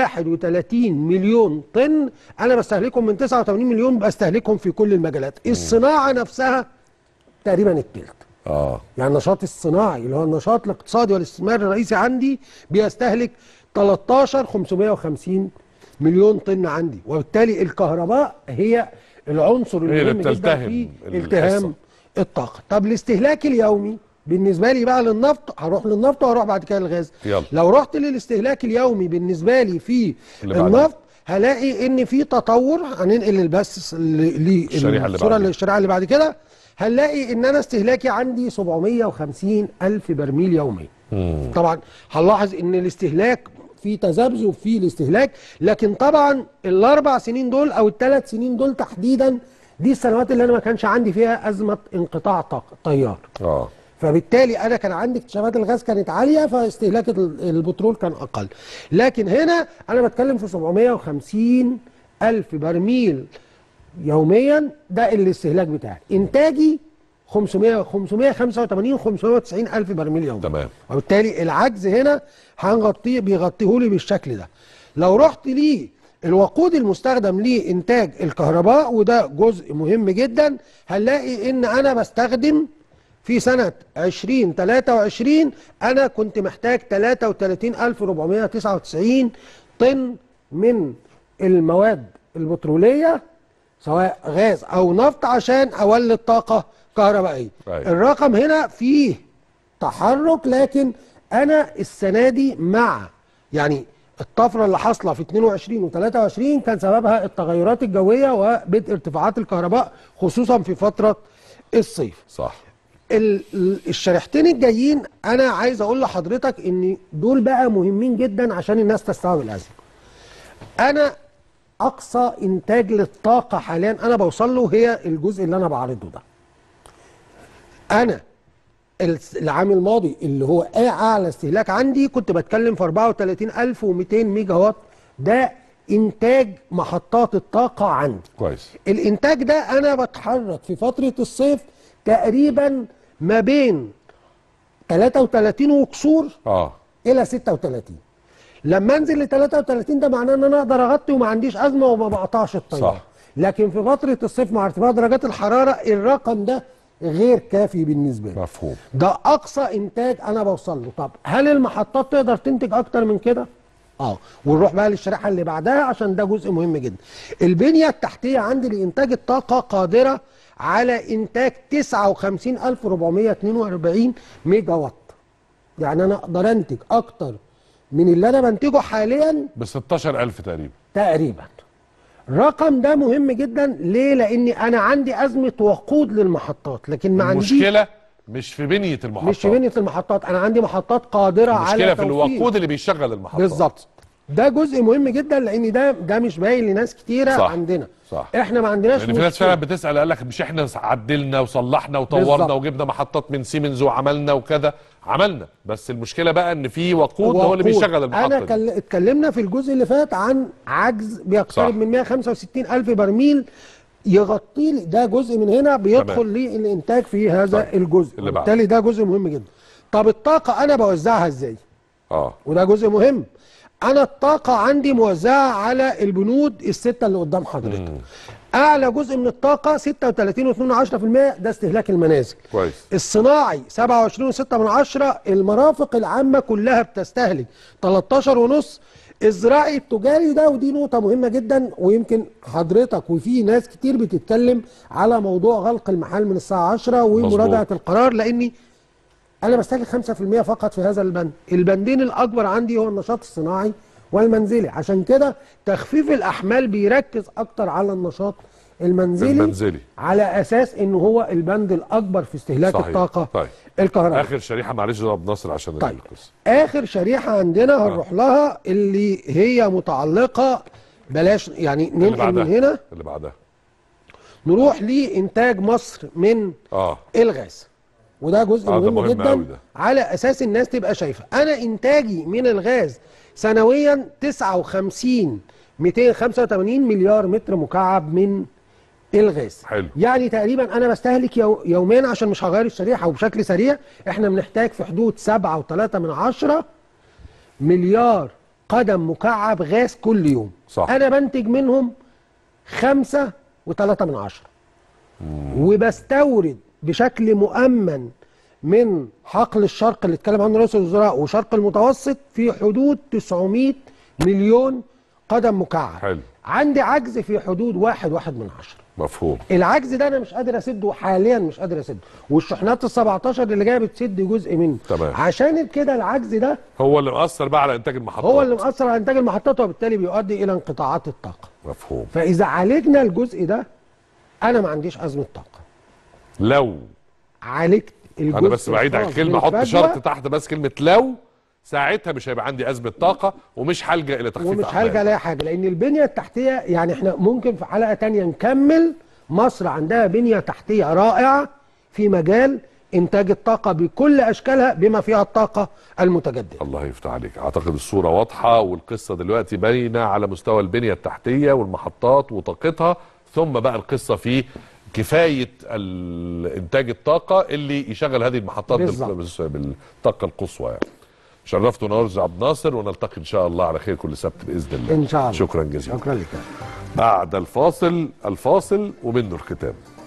31 مليون طن انا بستهلكهم من 89 مليون بستهلكهم في كل المجالات الصناعه نفسها تقريبا التلت اه يعني النشاط الصناعي اللي هو النشاط الاقتصادي والاستثمار الرئيسي عندي بيستهلك 13 550 مليون طن عندي وبالتالي الكهرباء هي العنصر هي اللي المهم جدا بتلتهم في الحصة. التهام الطاقه طب الاستهلاك اليومي بالنسبه لي بقى للنفط هروح للنفط وهروح بعد كده للغاز يلا. لو رحت للاستهلاك اليومي بالنسبه لي في اللي بعدها. النفط هلاقي ان في تطور هننقل البث الشريحة اللي للصوره بعدها. الشريحه اللي بعد كده هنلاقي ان انا استهلاكي عندي 750 الف برميل يوميا طبعا هنلاحظ ان الاستهلاك في تذبذب في الاستهلاك لكن طبعا الاربع سنين دول او الثلاث سنين دول تحديدا دي السنوات اللي انا ما كانش عندي فيها ازمه انقطاع طاقه طيار اه فبالتالي انا كان عندي اكتشافات الغاز كانت عاليه فاستهلاك ال- البترول كان اقل لكن هنا انا بتكلم في 750 الف برميل يوميا ده الاستهلاك بتاعي انتاجي 500 585 590 الف برميل يوميا تمام وبالتالي العجز هنا هنغطيه بيغطيه لي بالشكل ده لو رحت ليه الوقود المستخدم لإنتاج الكهرباء وده جزء مهم جدا هنلاقي إن أنا بستخدم في سنة 2023 أنا كنت محتاج 33499 طن من المواد البترولية سواء غاز أو نفط عشان أولد طاقة كهربائية أيوة. الرقم هنا فيه تحرك لكن انا السنه دي مع يعني الطفره اللي حاصله في 22 و23 كان سببها التغيرات الجويه وبدء ارتفاعات الكهرباء خصوصا في فتره الصيف صح ال- ال- الشريحتين الجايين انا عايز اقول لحضرتك ان دول بقى مهمين جدا عشان الناس تستوعب الازمه انا اقصى انتاج للطاقه حاليا انا بوصل له هي الجزء اللي انا بعرضه ده انا الس- العام الماضي اللي هو اعلى استهلاك عندي كنت بتكلم في 34200 ميجا وات ده انتاج محطات الطاقه عندي كويس الانتاج ده انا بتحرك في فتره الصيف تقريبا ما بين 33 وكسور اه الى 36 لما انزل ل 33 ده معناه ان انا اقدر اغطي وما عنديش ازمه وما بقطعش الطياره صح. لكن في فتره الصيف مع ارتفاع درجات الحراره الرقم ده غير كافي بالنسبه لي مفهوم ده اقصى انتاج انا بوصل له طب هل المحطات تقدر تنتج اكتر من كده اه ونروح بقى للشريحه اللي بعدها عشان ده جزء مهم جدا البنيه التحتيه عندي لانتاج الطاقه قادره على انتاج 59442 ميجا وات يعني انا اقدر انتج اكتر من اللي انا بنتجه حاليا ب 16000 تقريبا تقريبا الرقم ده مهم جدا ليه لاني انا عندي ازمه وقود للمحطات لكن ما عنديش المشكله مش في بنيه المحطات مش في بنيه المحطات انا عندي محطات قادره على المشكله في توفير. الوقود اللي بيشغل المحطات بالظبط ده جزء مهم جدا لان ده ده مش باين لناس كتيره صح. عندنا صح احنا ما عندناش يعني في ناس مشكلة. فعلا بتسال قال لك مش احنا عدلنا وصلحنا وطورنا بالظبط. وجبنا محطات من سيمنز وعملنا وكذا عملنا بس المشكله بقى ان في وقود هو اللي وقود. بيشغل المحطه انا دي. كل... اتكلمنا في الجزء اللي فات عن عجز بيقترب صح. من 165 الف برميل يغطي لي ده جزء من هنا بيدخل تمام. لي الانتاج في هذا طيب. الجزء اللي بعده. وبالتالي ده جزء مهم جدا طب الطاقه انا بوزعها ازاي اه وده جزء مهم انا الطاقه عندي موزعه على البنود السته اللي قدام حضرتك اعلى جزء من الطاقه 36.2% ده استهلاك المنازل كويس الصناعي 27.6 من عشرة المرافق العامة كلها بتستهلك 13 ونص الزراعي التجاري ده ودي نقطة مهمة جدا ويمكن حضرتك وفي ناس كتير بتتكلم على موضوع غلق المحال من الساعة 10 ومراجعة مظبوط. القرار لأني أنا بستهلك 5% فقط في هذا البند البندين الأكبر عندي هو النشاط الصناعي والمنزلي عشان كده تخفيف الأحمال بيركز أكتر على النشاط المنزلي, المنزلي. على اساس ان هو البند الاكبر في استهلاك صحيح. الطاقه طيب الكهربائيه اخر شريحه معلش يا عبد الناصر عشان طيب. القصه اخر شريحه عندنا هنروح لها اللي هي متعلقه بلاش يعني اللي ننقل من بعدها هنا اللي بعدها نروح لانتاج مصر من اه الغاز وده جزء آه، ده مهم, مهم جدا أوي ده. على اساس الناس تبقى شايفه انا انتاجي من الغاز سنويا 59 285 مليار متر مكعب من الغاز حلو يعني تقريبا انا بستهلك يو يوميا عشان مش هغير الشريحه وبشكل سريع احنا بنحتاج في حدود 7.3 من عشرة مليار قدم مكعب غاز كل يوم صح. انا بنتج منهم خمسة وثلاثة من عشرة وبستورد بشكل مؤمن من حقل الشرق اللي اتكلم عنه رئيس الوزراء وشرق المتوسط في حدود 900 مليون قدم مكعب حلو عندي عجز في حدود واحد واحد من عشرة مفهوم العجز ده انا مش قادر اسده حاليا مش قادر اسده والشحنات ال 17 اللي جايه بتسد جزء منه تمام. عشان كده العجز ده هو اللي مأثر بقى على انتاج المحطات هو اللي مأثر على انتاج المحطات وبالتالي بيؤدي الى انقطاعات الطاقه مفهوم فاذا عالجنا الجزء ده انا ما عنديش ازمه طاقه لو عالجت الجزء انا بس بعيد عن الخاص كلمه احط بالفجوة شرط تحت بس كلمه لو ساعتها مش هيبقى عندي ازمه طاقه ومش هلجا الى تخفيف ومش أعمال. هلجا لاي حاجه لان البنيه التحتيه يعني احنا ممكن في حلقه تانية نكمل مصر عندها بنيه تحتيه رائعه في مجال انتاج الطاقه بكل اشكالها بما فيها الطاقه المتجدده الله يفتح عليك اعتقد الصوره واضحه والقصه دلوقتي باينه على مستوى البنيه التحتيه والمحطات وطاقتها ثم بقى القصه في كفايه ال- انتاج الطاقه اللي يشغل هذه المحطات بال- بالظبط. بال- بالطاقه القصوى يعني شرفت ونورز عبد الناصر ونلتقي ان شاء الله على خير كل سبت باذن الله ان شاء الله شكرا جزيلا شكرا لك بعد الفاصل الفاصل ومنه الختام